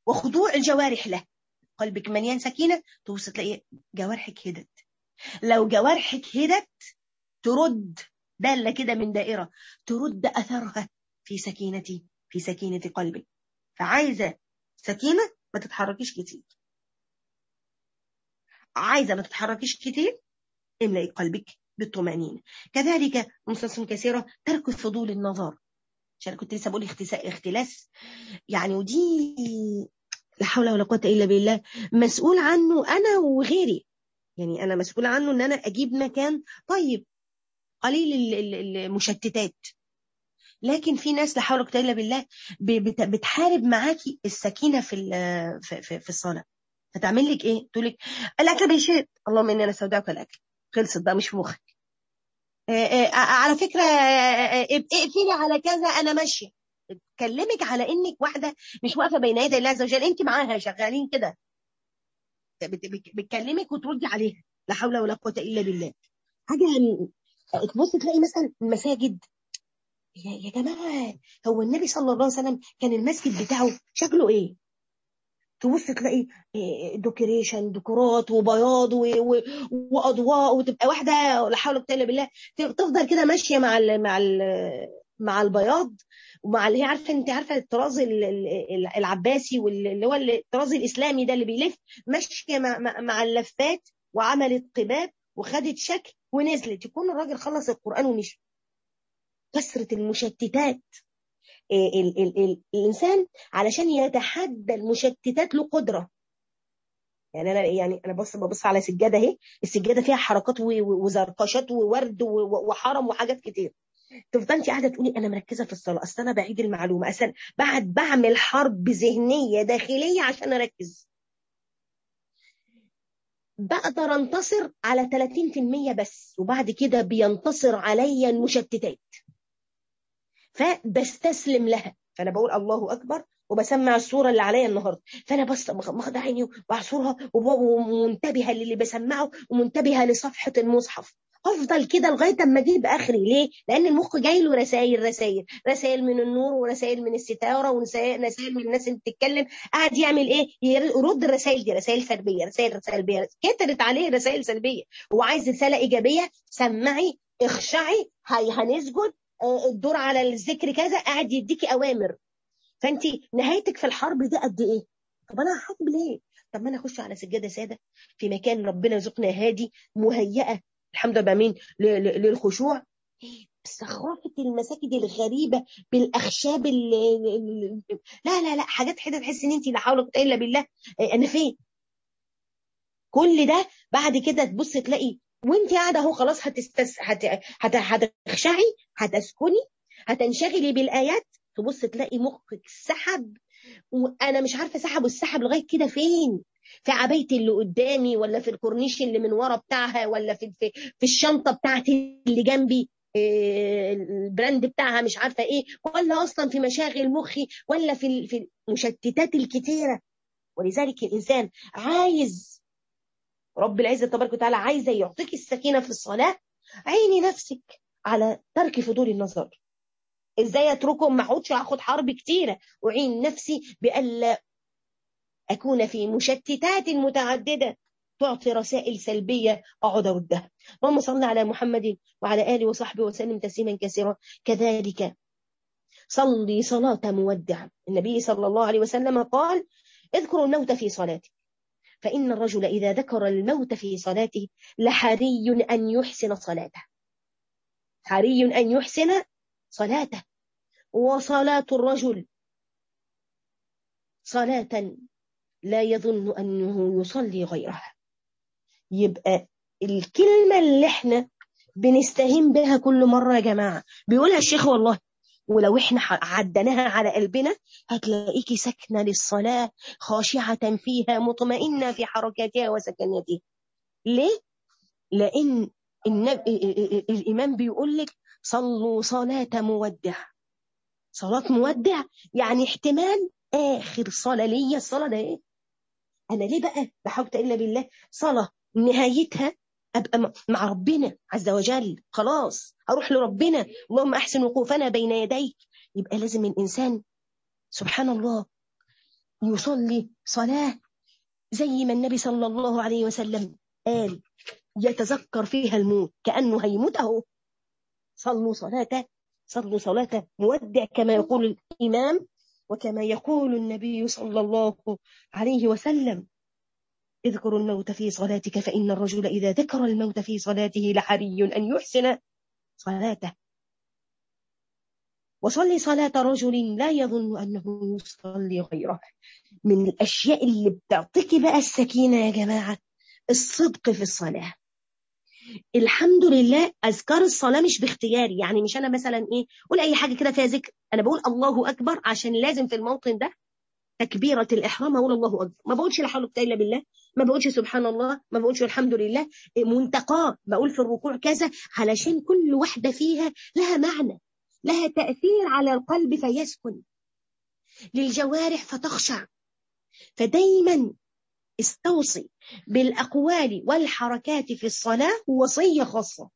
وخضوع الجوارح له قلبك مليان سكينة تبص تلاقي جوارحك هدت لو جوارحك هدت ترد دالة كده من دائرة ترد أثرها في سكينتي في سكينة قلبك فعايزة سكينة ما تتحركيش كتير عايزة ما تتحركيش كتير املئي قلبك بالطمأنينة كذلك نصوص كثيرة ترك فضول النظر عشان كنت لسه بقول اختلاس يعني ودي لا حول ولا قوة إلا بالله مسؤول عنه أنا وغيري يعني أنا مسؤول عنه إن أنا أجيب مكان طيب قليل المشتتات لكن في ناس لا حول ولا قوة إلا بالله بتحارب معاكي السكينة في في, في الصلاة فتعمل لك إيه؟ تقول لك الأكل بيشد اللهم إني أنا سوداك الأكل خلصت بقى مش في مخك على فكرة اقفلي على كذا أنا ماشية تكلمك على انك واحده مش واقفه بين يدي الله عز وجل انت معاها شغالين كده بتكلمك وتردي عليها لا حول ولا قوه الا بالله حاجه تبص تلاقي مثلا المساجد يا, يا جماعه هو النبي صلى الله عليه وسلم كان المسجد بتاعه شكله ايه تبص تلاقي ديكوريشن ديكورات وبياض واضواء وتبقى واحده لا حول ولا قوه الا بالله تفضل كده ماشيه مع ال مع ال مع البياض ومع اللي هي عارفه انت عارفه الطراز العباسي واللي هو الطراز الاسلامي ده اللي بيلف ماشيه مع, مع اللفات وعملت قباب وخدت شكل ونزلت يكون الراجل خلص القران ومشي كثره المشتتات ال ال ال الانسان علشان يتحدى المشتتات له قدره يعني انا يعني انا بص ببص على سجاده اهي السجاده فيها حركات وزرقشات وورد وحرم وحاجات كتير تفضلي انت قاعده تقولي انا مركزه في الصلاه اصل انا بعيد المعلومه اصل بعد بعمل حرب ذهنيه داخليه عشان اركز بقدر انتصر على 30% بس وبعد كده بينتصر عليا المشتتات فبستسلم لها فانا بقول الله اكبر وبسمع الصوره اللي عليا النهارده فانا بس ماخده عيني وبعصرها ومنتبهه للي بسمعه ومنتبهه لصفحه المصحف افضل كده لغايه اما اجيب اخري ليه لان المخ جاي له رسائل رسائل رسائل من النور ورسائل من الستاره ورسائل من الناس اللي بتتكلم قاعد يعمل ايه يرد الرسائل دي رسائل سلبيه رسائل سلبيه كترت عليه رسائل سلبيه هو عايز رساله ايجابيه سمعي اخشعي هي هنسجد الدور على الذكر كذا قاعد يديكي اوامر فانت نهايتك في الحرب دي قد ايه طب انا هحارب ليه طب ما انا اخش على سجاده ساده في مكان ربنا يرزقنا هادي مهيئه الحمد لله مين للخشوع زخرفة المساجد الغريبة بالأخشاب اللي لا لا لا حاجات كده تحس إن أنت لا حول ولا قوة إلا بالله أنا فين؟ كل ده بعد كده تبص تلاقي وأنت قاعدة أهو خلاص هتستس هت... هت... هتخشعي هتسكني هتنشغلي بالآيات تبص تلاقي مخك سحب وأنا مش عارفة سحب والسحب لغاية كده فين؟ في عبايتي اللي قدامي ولا في الكورنيش اللي من ورا بتاعها ولا في في, في الشنطه بتاعتي اللي جنبي البراند بتاعها مش عارفه ايه ولا اصلا في مشاغل مخي ولا في في المشتتات الكتيره ولذلك الانسان عايز رب العزه تبارك وتعالى عايزه يعطيك السكينه في الصلاه عيني نفسك على ترك فضول النظر ازاي اتركهم ما اقعدش اخد حرب كتيره وعين نفسي بالا أكون في مشتتات متعددة تعطي رسائل سلبية أقعد أردها اللهم صل على محمد وعلى آله وصحبه وسلم تسليما كثيرا كذلك صلي صلاة مودع النبي صلى الله عليه وسلم قال اذكروا الموت في صلاتك فإن الرجل إذا ذكر الموت في صلاته لحري أن يحسن صلاته حري أن يحسن صلاته وصلاة الرجل صلاة لا يظن أنه يصلي غيرها يبقى الكلمة اللي احنا بنستهين بها كل مرة يا جماعة بيقولها الشيخ والله ولو احنا عدناها على قلبنا هتلاقيكي ساكنة للصلاة خاشعة فيها مطمئنة في حركاتها وسكناتها ليه؟ لأن النبي الإمام بيقول لك صلوا صلاة مودع صلاة مودع يعني احتمال آخر صلاة ليا الصلاة ده إيه؟ أنا ليه بقى بحاول إلا بالله صلاة نهايتها أبقى مع ربنا عز وجل خلاص أروح لربنا اللهم أحسن وقوفنا بين يديك يبقى لازم الإنسان سبحان الله يصلي صلاة زي ما النبي صلى الله عليه وسلم قال يتذكر فيها الموت كأنه هيموت أهو صلوا صلاة صلوا صلاة مودع كما يقول الإمام وكما يقول النبي صلى الله عليه وسلم اذكر الموت في صلاتك فإن الرجل إذا ذكر الموت في صلاته لحري أن يحسن صلاته وصلي صلاة رجل لا يظن أنه يصلي غيره من الأشياء اللي بتعطيك بقى السكينة يا جماعة الصدق في الصلاة الحمد لله أذكار الصلاة مش باختياري يعني مش أنا مثلا إيه قول أي حاجة كده فيها ذكر أنا بقول الله أكبر عشان لازم في الموطن ده تكبيرة الإحرام أقول الله أكبر ما بقولش لا حول ولا قوة إلا بالله ما بقولش سبحان الله ما بقولش الحمد لله منتقاه بقول في الركوع كذا علشان كل واحدة فيها لها معنى لها تأثير على القلب فيسكن للجوارح فتخشع فدايما استوصي بالأقوال والحركات في الصلاة وصية خاصة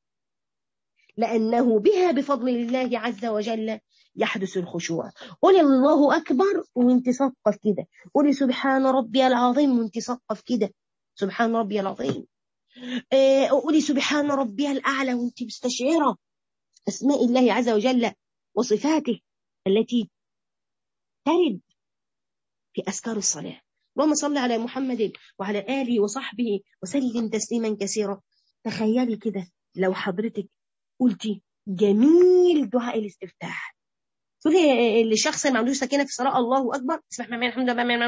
لأنه بها بفضل الله عز وجل يحدث الخشوع قولي الله أكبر وانت صفقة كده قولي سبحان ربي العظيم وانت صفقة كده سبحان ربي العظيم قولي سبحان ربي الأعلى وانت مستشعرة أسماء الله عز وجل وصفاته التي ترد في أذكار الصلاة اللهم صل على محمد وعلى آله وصحبه وسلم تسليما كثيرا تخيلي كده لو حضرتك قلتي جميل دعاء الاستفتاح شوفي الشخص اللي ما عندوش سكينه في الصلاه الله اكبر اسمح من الحمد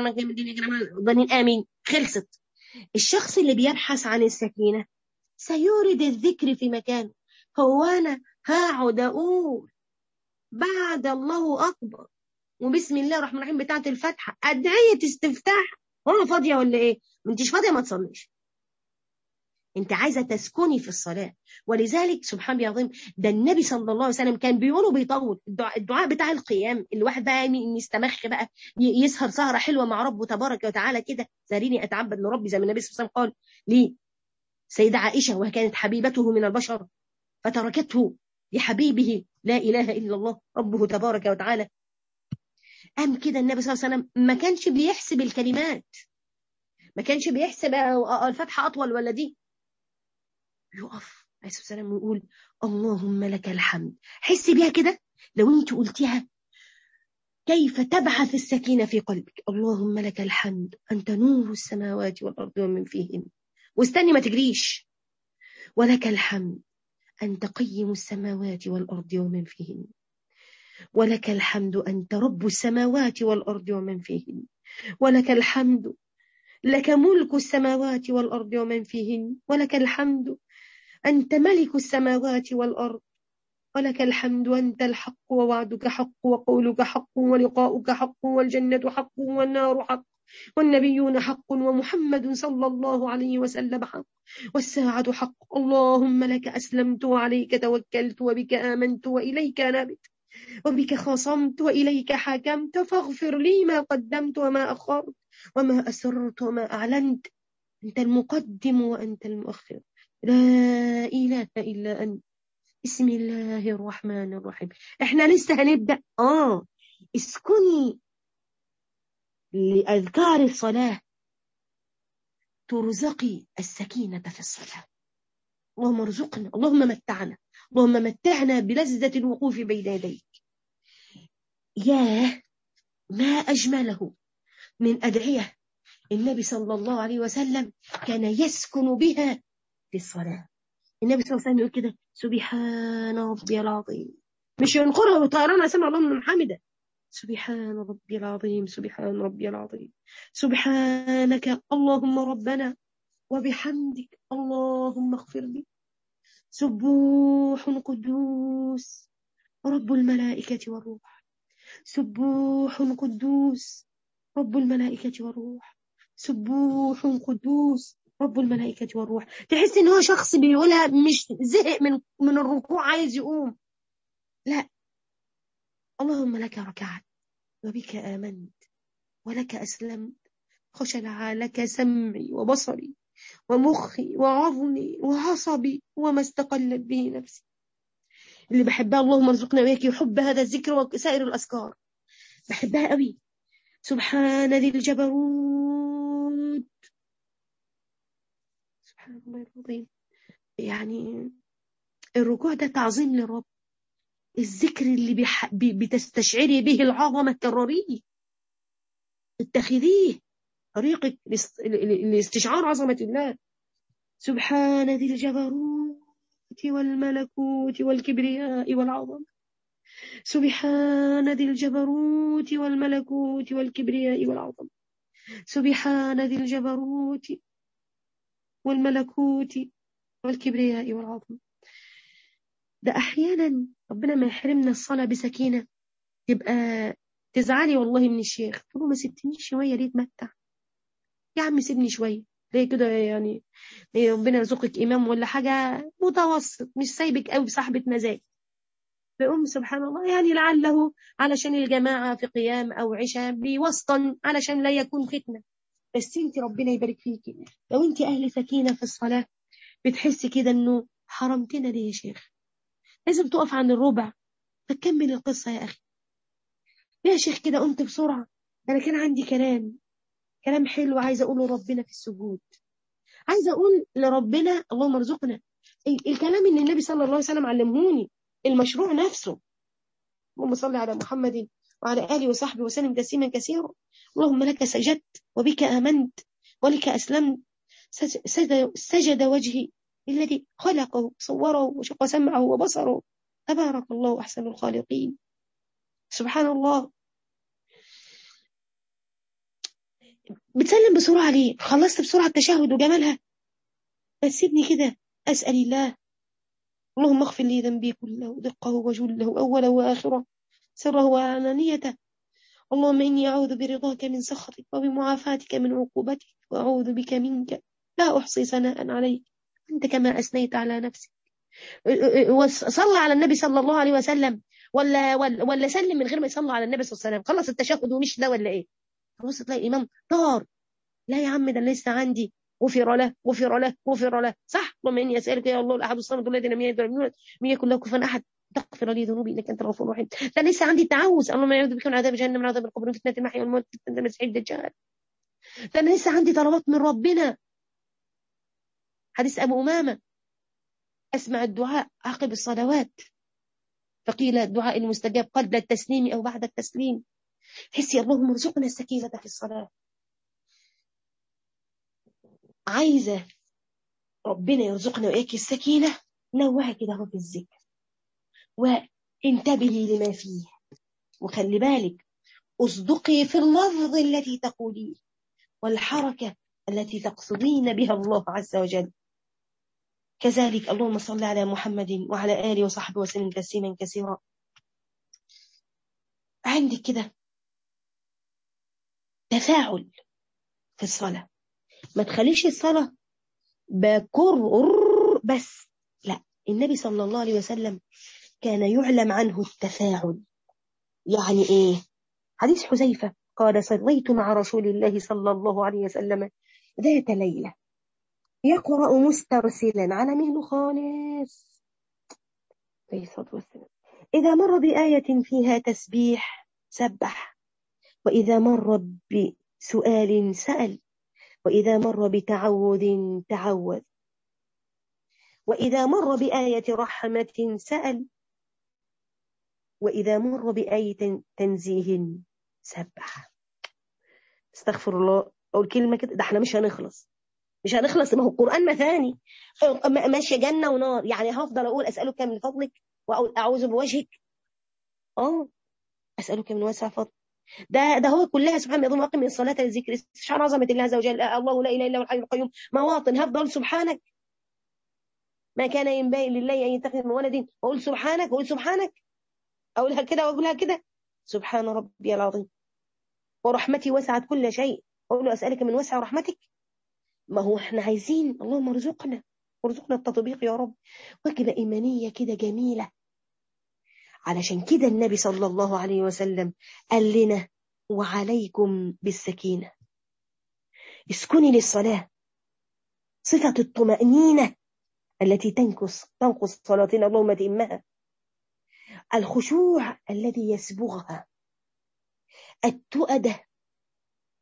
لله امين خلصت الشخص اللي بيبحث عن السكينه سيورد الذكر في مكانه هو انا هقعد اقول بعد الله اكبر وبسم الله الرحمن الرحيم بتاعه الفاتحه ادعيه استفتاح وانا فاضيه ولا ايه ما انتش فاضيه ما تصليش انت عايزه تسكني في الصلاه ولذلك سبحان الله العظيم ده النبي صلى الله عليه وسلم كان بيقولوا بيطول الدعاء, الدعاء بتاع القيام الواحد بقى يستمخ بقى يسهر سهره حلوه مع ربه تبارك وتعالى كده زاريني اتعبد لربي زي ما النبي صلى الله عليه وسلم قال ليه سيدة عائشة وهي كانت حبيبته من البشر فتركته لحبيبه لا إله إلا الله ربه تبارك وتعالى قام كده النبي صلى الله عليه وسلم ما كانش بيحسب الكلمات ما كانش بيحسب الفتحة أطول ولا دي يقف عليه الصلاة والسلام ويقول اللهم لك الحمد حسي بيها كده لو انت قلتيها كيف تبعث السكينة في قلبك اللهم لك الحمد أنت نور السماوات والأرض ومن فيهن واستني ما تجريش ولك الحمد أنت قيم السماوات والأرض ومن فيهن ولك الحمد أنت رب السماوات والأرض ومن فيهن ولك الحمد لك ملك السماوات والأرض ومن فيهن ولك الحمد أنت ملك السماوات والأرض ولك الحمد أنت الحق ووعدك حق وقولك حق ولقاؤك حق والجنة حق والنار حق والنبيون حق ومحمد صلى الله عليه وسلم حق والساعة حق اللهم لك أسلمت وعليك توكلت وبك آمنت وإليك نبت وبك خصمت وإليك حكمت فاغفر لي ما قدمت وما أخرت وما أسررت وما أعلنت أنت المقدم وأنت المؤخر لا إله إلا أنت بسم الله الرحمن الرحيم احنا لسه هنبدأ آه اسكني لأذكار الصلاة ترزقي السكينة في الصلاة اللهم ارزقنا اللهم متعنا اللهم متعنا بلذة الوقوف بين يديك ياه ما أجمله من أدعية النبي صلى الله عليه وسلم كان يسكن بها في الصلاة النبي صلى الله عليه وسلم يقول كده سبحان ربي العظيم مش ينقرها وطيران سمع الله من حمده سبحان ربي العظيم سبحان ربي العظيم سبحانك اللهم ربنا وبحمدك اللهم اغفر لي سبوح قدوس رب الملائكة والروح سبوح قدوس رب الملائكة والروح سبوح قدوس رب الملائكة والروح تحس ان هو شخص بيقولها مش زهق من من الركوع عايز يقوم لا اللهم لك ركعت وبك آمنت ولك أسلمت خشع لك سمعي وبصري ومخي وعظمي وعصبي وما استقلت به نفسي اللي بحبها اللهم ارزقنا وياك يحب هذا الذكر وسائر الأذكار بحبها قوي سبحان ذي الجبروت سبحان الله العظيم يعني الركوع ده تعظيم للرب الذكر اللي بح... بتستشعري به العظمة كرريه اتخذيه طريقك لاستشعار عظمة الله سبحان ذي الجبروت والملكوت والكبرياء والعظمة سبحان ذي الجبروت والملكوت والكبرياء والعظمة سبحان ذي الجبروت والملكوت والكبرياء والعظمة ده أحيانا ربنا ما يحرمنا الصلاة بسكينة تبقى تزعلي والله من الشيخ تقول ما سبتنيش شوية ليه تمتع يا عم سيبني شوية ليه كده يعني ربنا يرزقك إمام ولا حاجة متوسط مش سايبك قوي بصاحبة مزاج فأم سبحان الله يعني لعله علشان الجماعة في قيام أو عشاء بوسطا علشان لا يكون فتنة بس انت ربنا يبارك فيكي لو انت أهل سكينة في الصلاة بتحسي كده انه حرمتنا ليه يا شيخ لازم تقف عن الربع فتكمل القصة يا أخي يا شيخ كده قمت بسرعة أنا كان عندي كلام كلام حلو عايزة أقوله ربنا في السجود عايزة أقول لربنا اللهم ارزقنا الكلام اللي النبي صلى الله عليه وسلم علمهوني المشروع نفسه اللهم صل على محمد وعلى آله وصحبه وسلم تسليما كثيرا اللهم لك سجدت وبك آمنت ولك أسلمت سجد وجهي الذي خلقه صوره وشق سمعه وبصره تبارك الله أحسن الخالقين سبحان الله بتسلم بسرعة ليه خلصت بسرعة التشهد وجمالها بس سيبني كده أسأل الله اللهم اغفر لي ذنبي كله دقه وجله أوله وآخره سره وعلانيته اللهم إني أعوذ برضاك من سخطك وبمعافاتك من عقوبتك وأعوذ بك منك لا أحصي ثناء عليك أنت كما أثنيت على نفسك وصلى على النبي صلى الله عليه وسلم ولا ولا, ولا سلم من غير ما يصلى على النبي صلى الله عليه وسلم خلص التشهد ومش ده ولا ايه خلاص تلاقي الامام طار لا يا عم ده لسه عندي غفر له غفر له غفر له صح اللهم اني اسالك يا الله الاحد الصمد الذي لم يلد ولم يولد لم يكن له كفوا احد تغفر لي ذنوبي انك انت الغفور الرحيم ده لسه عندي التعوذ اللهم اعوذ بك من عذاب جهنم من عذاب القبر وفتنه المحيا والموت فتنه المسيح الدجال ده انا لسه عندي طلبات من ربنا حديث ابو امامه اسمع الدعاء عقب الصلوات فقيل الدعاء المستجاب قبل التسليم او بعد التسليم حسي اللهم ارزقنا السكينه في الصلاه عايزه ربنا يرزقنا واياك السكينه نوعي كده اهو في الذكر وانتبهي لما فيه وخلي بالك اصدقي في اللفظ الذي تقوليه والحركه التي تقصدين بها الله عز وجل كذلك اللهم صل على محمد وعلى آله وصحبه وسلم تسليما كثيرا عندك كده تفاعل في الصلاة ما تخليش الصلاة بكر بس لا النبي صلى الله عليه وسلم كان يعلم عنه التفاعل يعني ايه حديث حذيفة قال صليت مع رسول الله صلى الله عليه وسلم ذات ليلة يقرأ مسترسلا على مهله خالص عليه الصلاة والسلام إذا مر بآية فيها تسبيح سبح وإذا مر بسؤال سأل وإذا مر بتعوذ تعوذ وإذا مر بآية رحمة سأل وإذا مر بآية تنزيه سبح استغفر الله أقول كلمة كده ده احنا مش هنخلص مش هنخلص ما هو القرآن مثاني ماشية جنة ونار يعني هفضل أقول أسألك من فضلك وأقول أعوذ بوجهك اه أسألك من واسع فضل ده ده هو كلها سبحان الله أقم الصلاة للذكر استشعار عظمة الله عز وجل الله لا إله إلا هو الحي القيوم مواطن هفضل سبحانك ما كان ينبغي لله أن يتخذ من ولد وأقول سبحانك وأقول سبحانك أقولها كده وأقولها كده سبحان ربي العظيم ورحمتي وسعت كل شيء أقول له أسألك من وسع رحمتك ما هو احنا عايزين اللهم ارزقنا ارزقنا التطبيق يا رب وجبة إيمانية كده جميلة علشان كده النبي صلى الله عليه وسلم قال لنا وعليكم بالسكينة اسكني للصلاة صفة الطمأنينة التي تنقص تنقص صلاتنا اللهم تئمها الخشوع الذي يسبغها التؤدة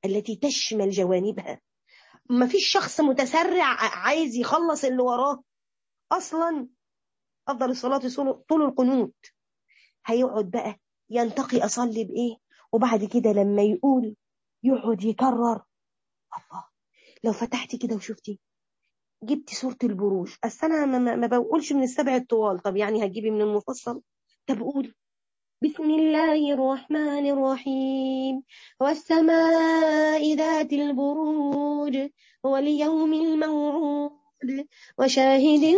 التي تشمل جوانبها ما فيش شخص متسرع عايز يخلص اللي وراه اصلا افضل الصلاه طول القنوت هيقعد بقى ينتقي اصلي بايه وبعد كده لما يقول يقعد يكرر الله لو فتحتي كده وشفتي جبتي سورة البروج أصل أنا ما, ما بقولش من السبع الطوال طب يعني هتجيبي من المفصل طب قولي بسم الله الرحمن الرحيم والسماء ذات البروج واليوم الموعود وشاهد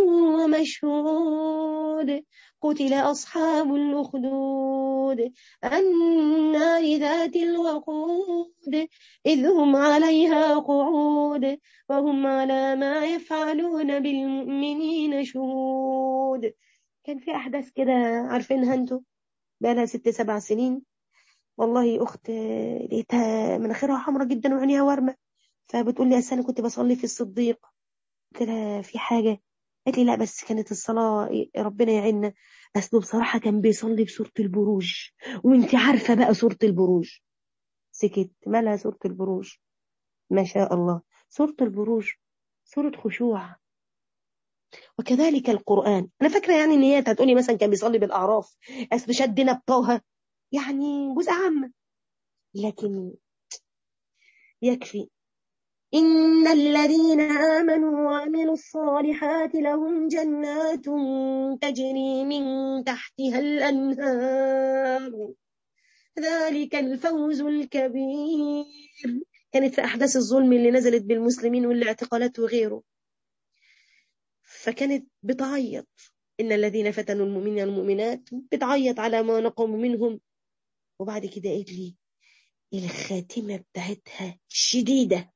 ومشهود قتل أصحاب الأخدود النار ذات الوقود إذ هم عليها قعود وهم على ما يفعلون بالمؤمنين شهود كان في أحداث كده عارفينها انتوا بقالها ست سبع سنين والله أخت لقيتها مناخيرها حمرا جدا وعينيها وارمة فبتقول لي أنا كنت بصلي في الصديق قلت لها في حاجة قالت لي لا بس كانت الصلاة ربنا يعيننا أصله بصراحة كان بيصلي بسورة البروج وانت عارفة بقى سورة البروج سكت مالها سورة البروج ما شاء الله سورة البروج سورة خشوع وكذلك القرآن أنا فاكرة يعني إن هي هتقولي مثلا كان بيصلي بالأعراف أصل شدنا بطه يعني جزء عام لكن يكفي إن الذين آمنوا وعملوا الصالحات لهم جنات تجري من تحتها الأنهار ذلك الفوز الكبير كانت في أحداث الظلم اللي نزلت بالمسلمين والاعتقالات وغيره فكانت بتعيط إن الذين فتنوا المؤمنين والمؤمنات بتعيط على ما نقموا منهم وبعد كده قالت لي الخاتمة بتاعتها شديدة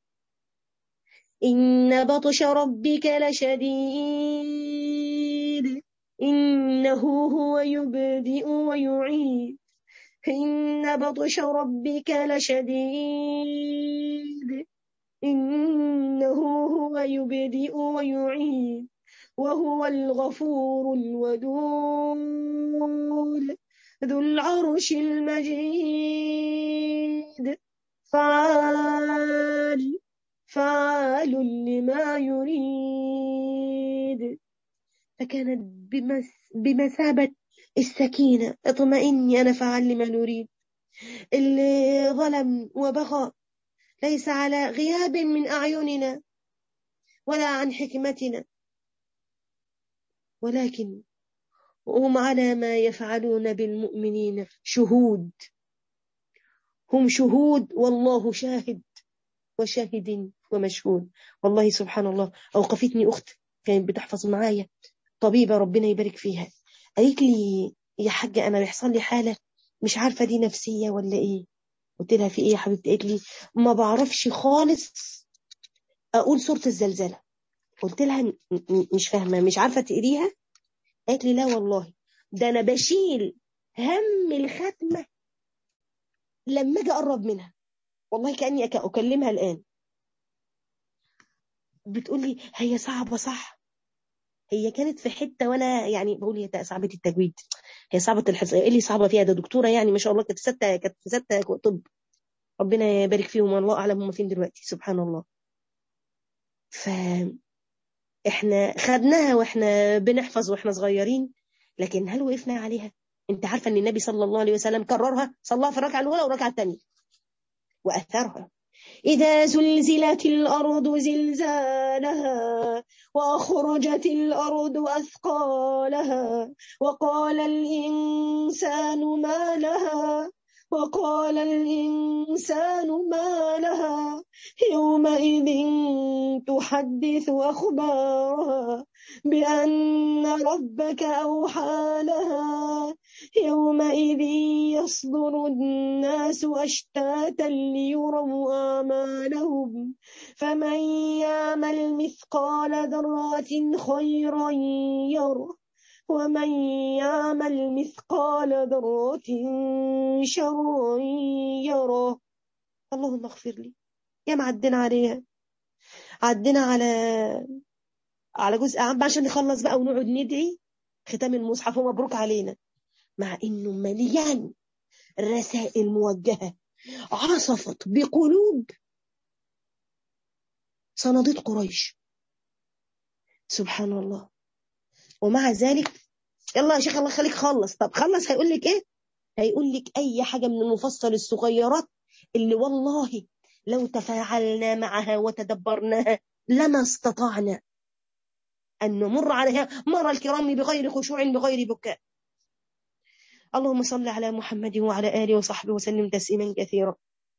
إن بطش ربك لشديد إنه هو يبدئ ويعيد إن بطش ربك لشديد إنه هو يبدئ ويعيد وهو الغفور الودود ذو العرش المجيد فعال فعال لما يريد فكانت بمس بمثابة السكينة اطمئني أنا فعل لما نريد اللي ظلم وبغى ليس على غياب من أعيننا ولا عن حكمتنا ولكن هم على ما يفعلون بالمؤمنين شهود هم شهود والله شاهد وشاهد ومشهود والله سبحان الله أوقفتني أخت كانت بتحفظ معايا طبيبة ربنا يبارك فيها قالت لي يا حاجة أنا بيحصل لي حالة مش عارفة دي نفسية ولا إيه قلت لها في إيه يا حبيبتي قالت لي ما بعرفش خالص أقول سورة الزلزلة قلت لها مش فاهمة مش عارفة تقريها قالت لي لا والله ده أنا بشيل هم الختمة لما أجي أقرب منها والله كأني أكلمها الآن بتقول لي هي صعبة صح هي كانت في حتة وأنا يعني بقول هي صعبة التجويد هي صعبة الحفظ إيه اللي صعبة فيها ده دكتورة يعني ما شاء الله كانت في ستة كانت في ستة طب ربنا يبارك فيهم والله أعلم هم فين دلوقتي سبحان الله ف احنا خدناها واحنا بنحفظ واحنا صغيرين لكن هل وقفنا عليها انت عارفه ان النبي صلى الله عليه وسلم كررها صلاها في الركعه الاولى والركعه الثانيه واثرها إذا زلزلت الأرض زلزالها وأخرجت الأرض أثقالها وقال الإنسان ما لها وقال الإنسان ما لها يومئذ تحدث أخبارها بأن ربك أوحى لها يومئذ يصدر الناس أشتاتا ليروا أعمالهم فمن يعمل مثقال ذرة خيرا يره ومن يعمل مثقال ذرة شرا يره اللهم اغفر لي يا معدنا عليها عدنا على على جزء عام عشان نخلص بقى ونقعد ندعي ختام المصحف ومبروك علينا مع انه مليان رسائل موجهه عصفت بقلوب صناديد قريش سبحان الله ومع ذلك يلا يا شيخ الله خليك خلص طب خلص هيقول لك ايه هيقول لك اي حاجه من المفصل الصغيرات اللي والله لو تفاعلنا معها وتدبرناها لما استطعنا أن نمر عليها مر الكرام بغير خشوع بغير بكاء اللهم صل على محمد وعلى آله وصحبه وسلم تسليما كثيرا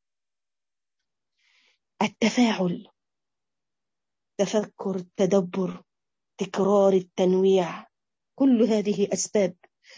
التفاعل تفكر التدبر تكرار التنويع كل هذه أسباب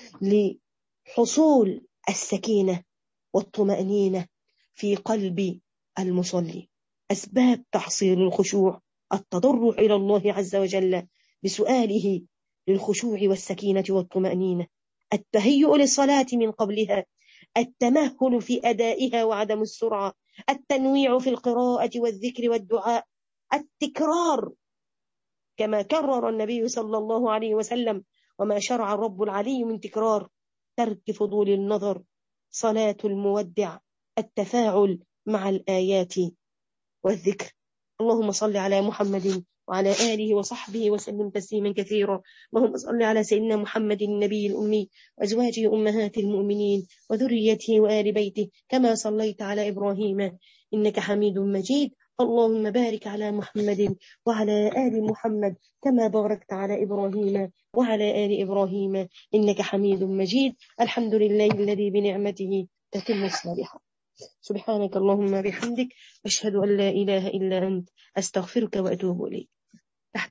لحصول السكينة والطمأنينة في قلب المصلي أسباب تحصيل الخشوع التضرع إلى الله عز وجل بسؤاله للخشوع والسكينة والطمأنينة التهيؤ للصلاة من قبلها التمهل في أدائها وعدم السرعة التنويع في القراءة والذكر والدعاء التكرار كما كرر النبي صلى الله عليه وسلم وما شرع الرب العلي من تكرار ترك فضول النظر صلاة المودع التفاعل مع الآيات والذكر اللهم صل على محمد وعلى آله وصحبه وسلم تسليما كثيرا اللهم صل على سيدنا محمد النبي الأمي وأزواجه أمهات المؤمنين وذريته وآل بيته كما صليت على إبراهيم إنك حميد مجيد اللهم بارك على محمد وعلى آل محمد كما باركت على إبراهيم وعلى آل إبراهيم إنك حميد مجيد الحمد لله الذي بنعمته تتم الصالحات سبحانك اللهم بحمدك أشهد أن لا إله إلا أنت أستغفرك وأتوب إليك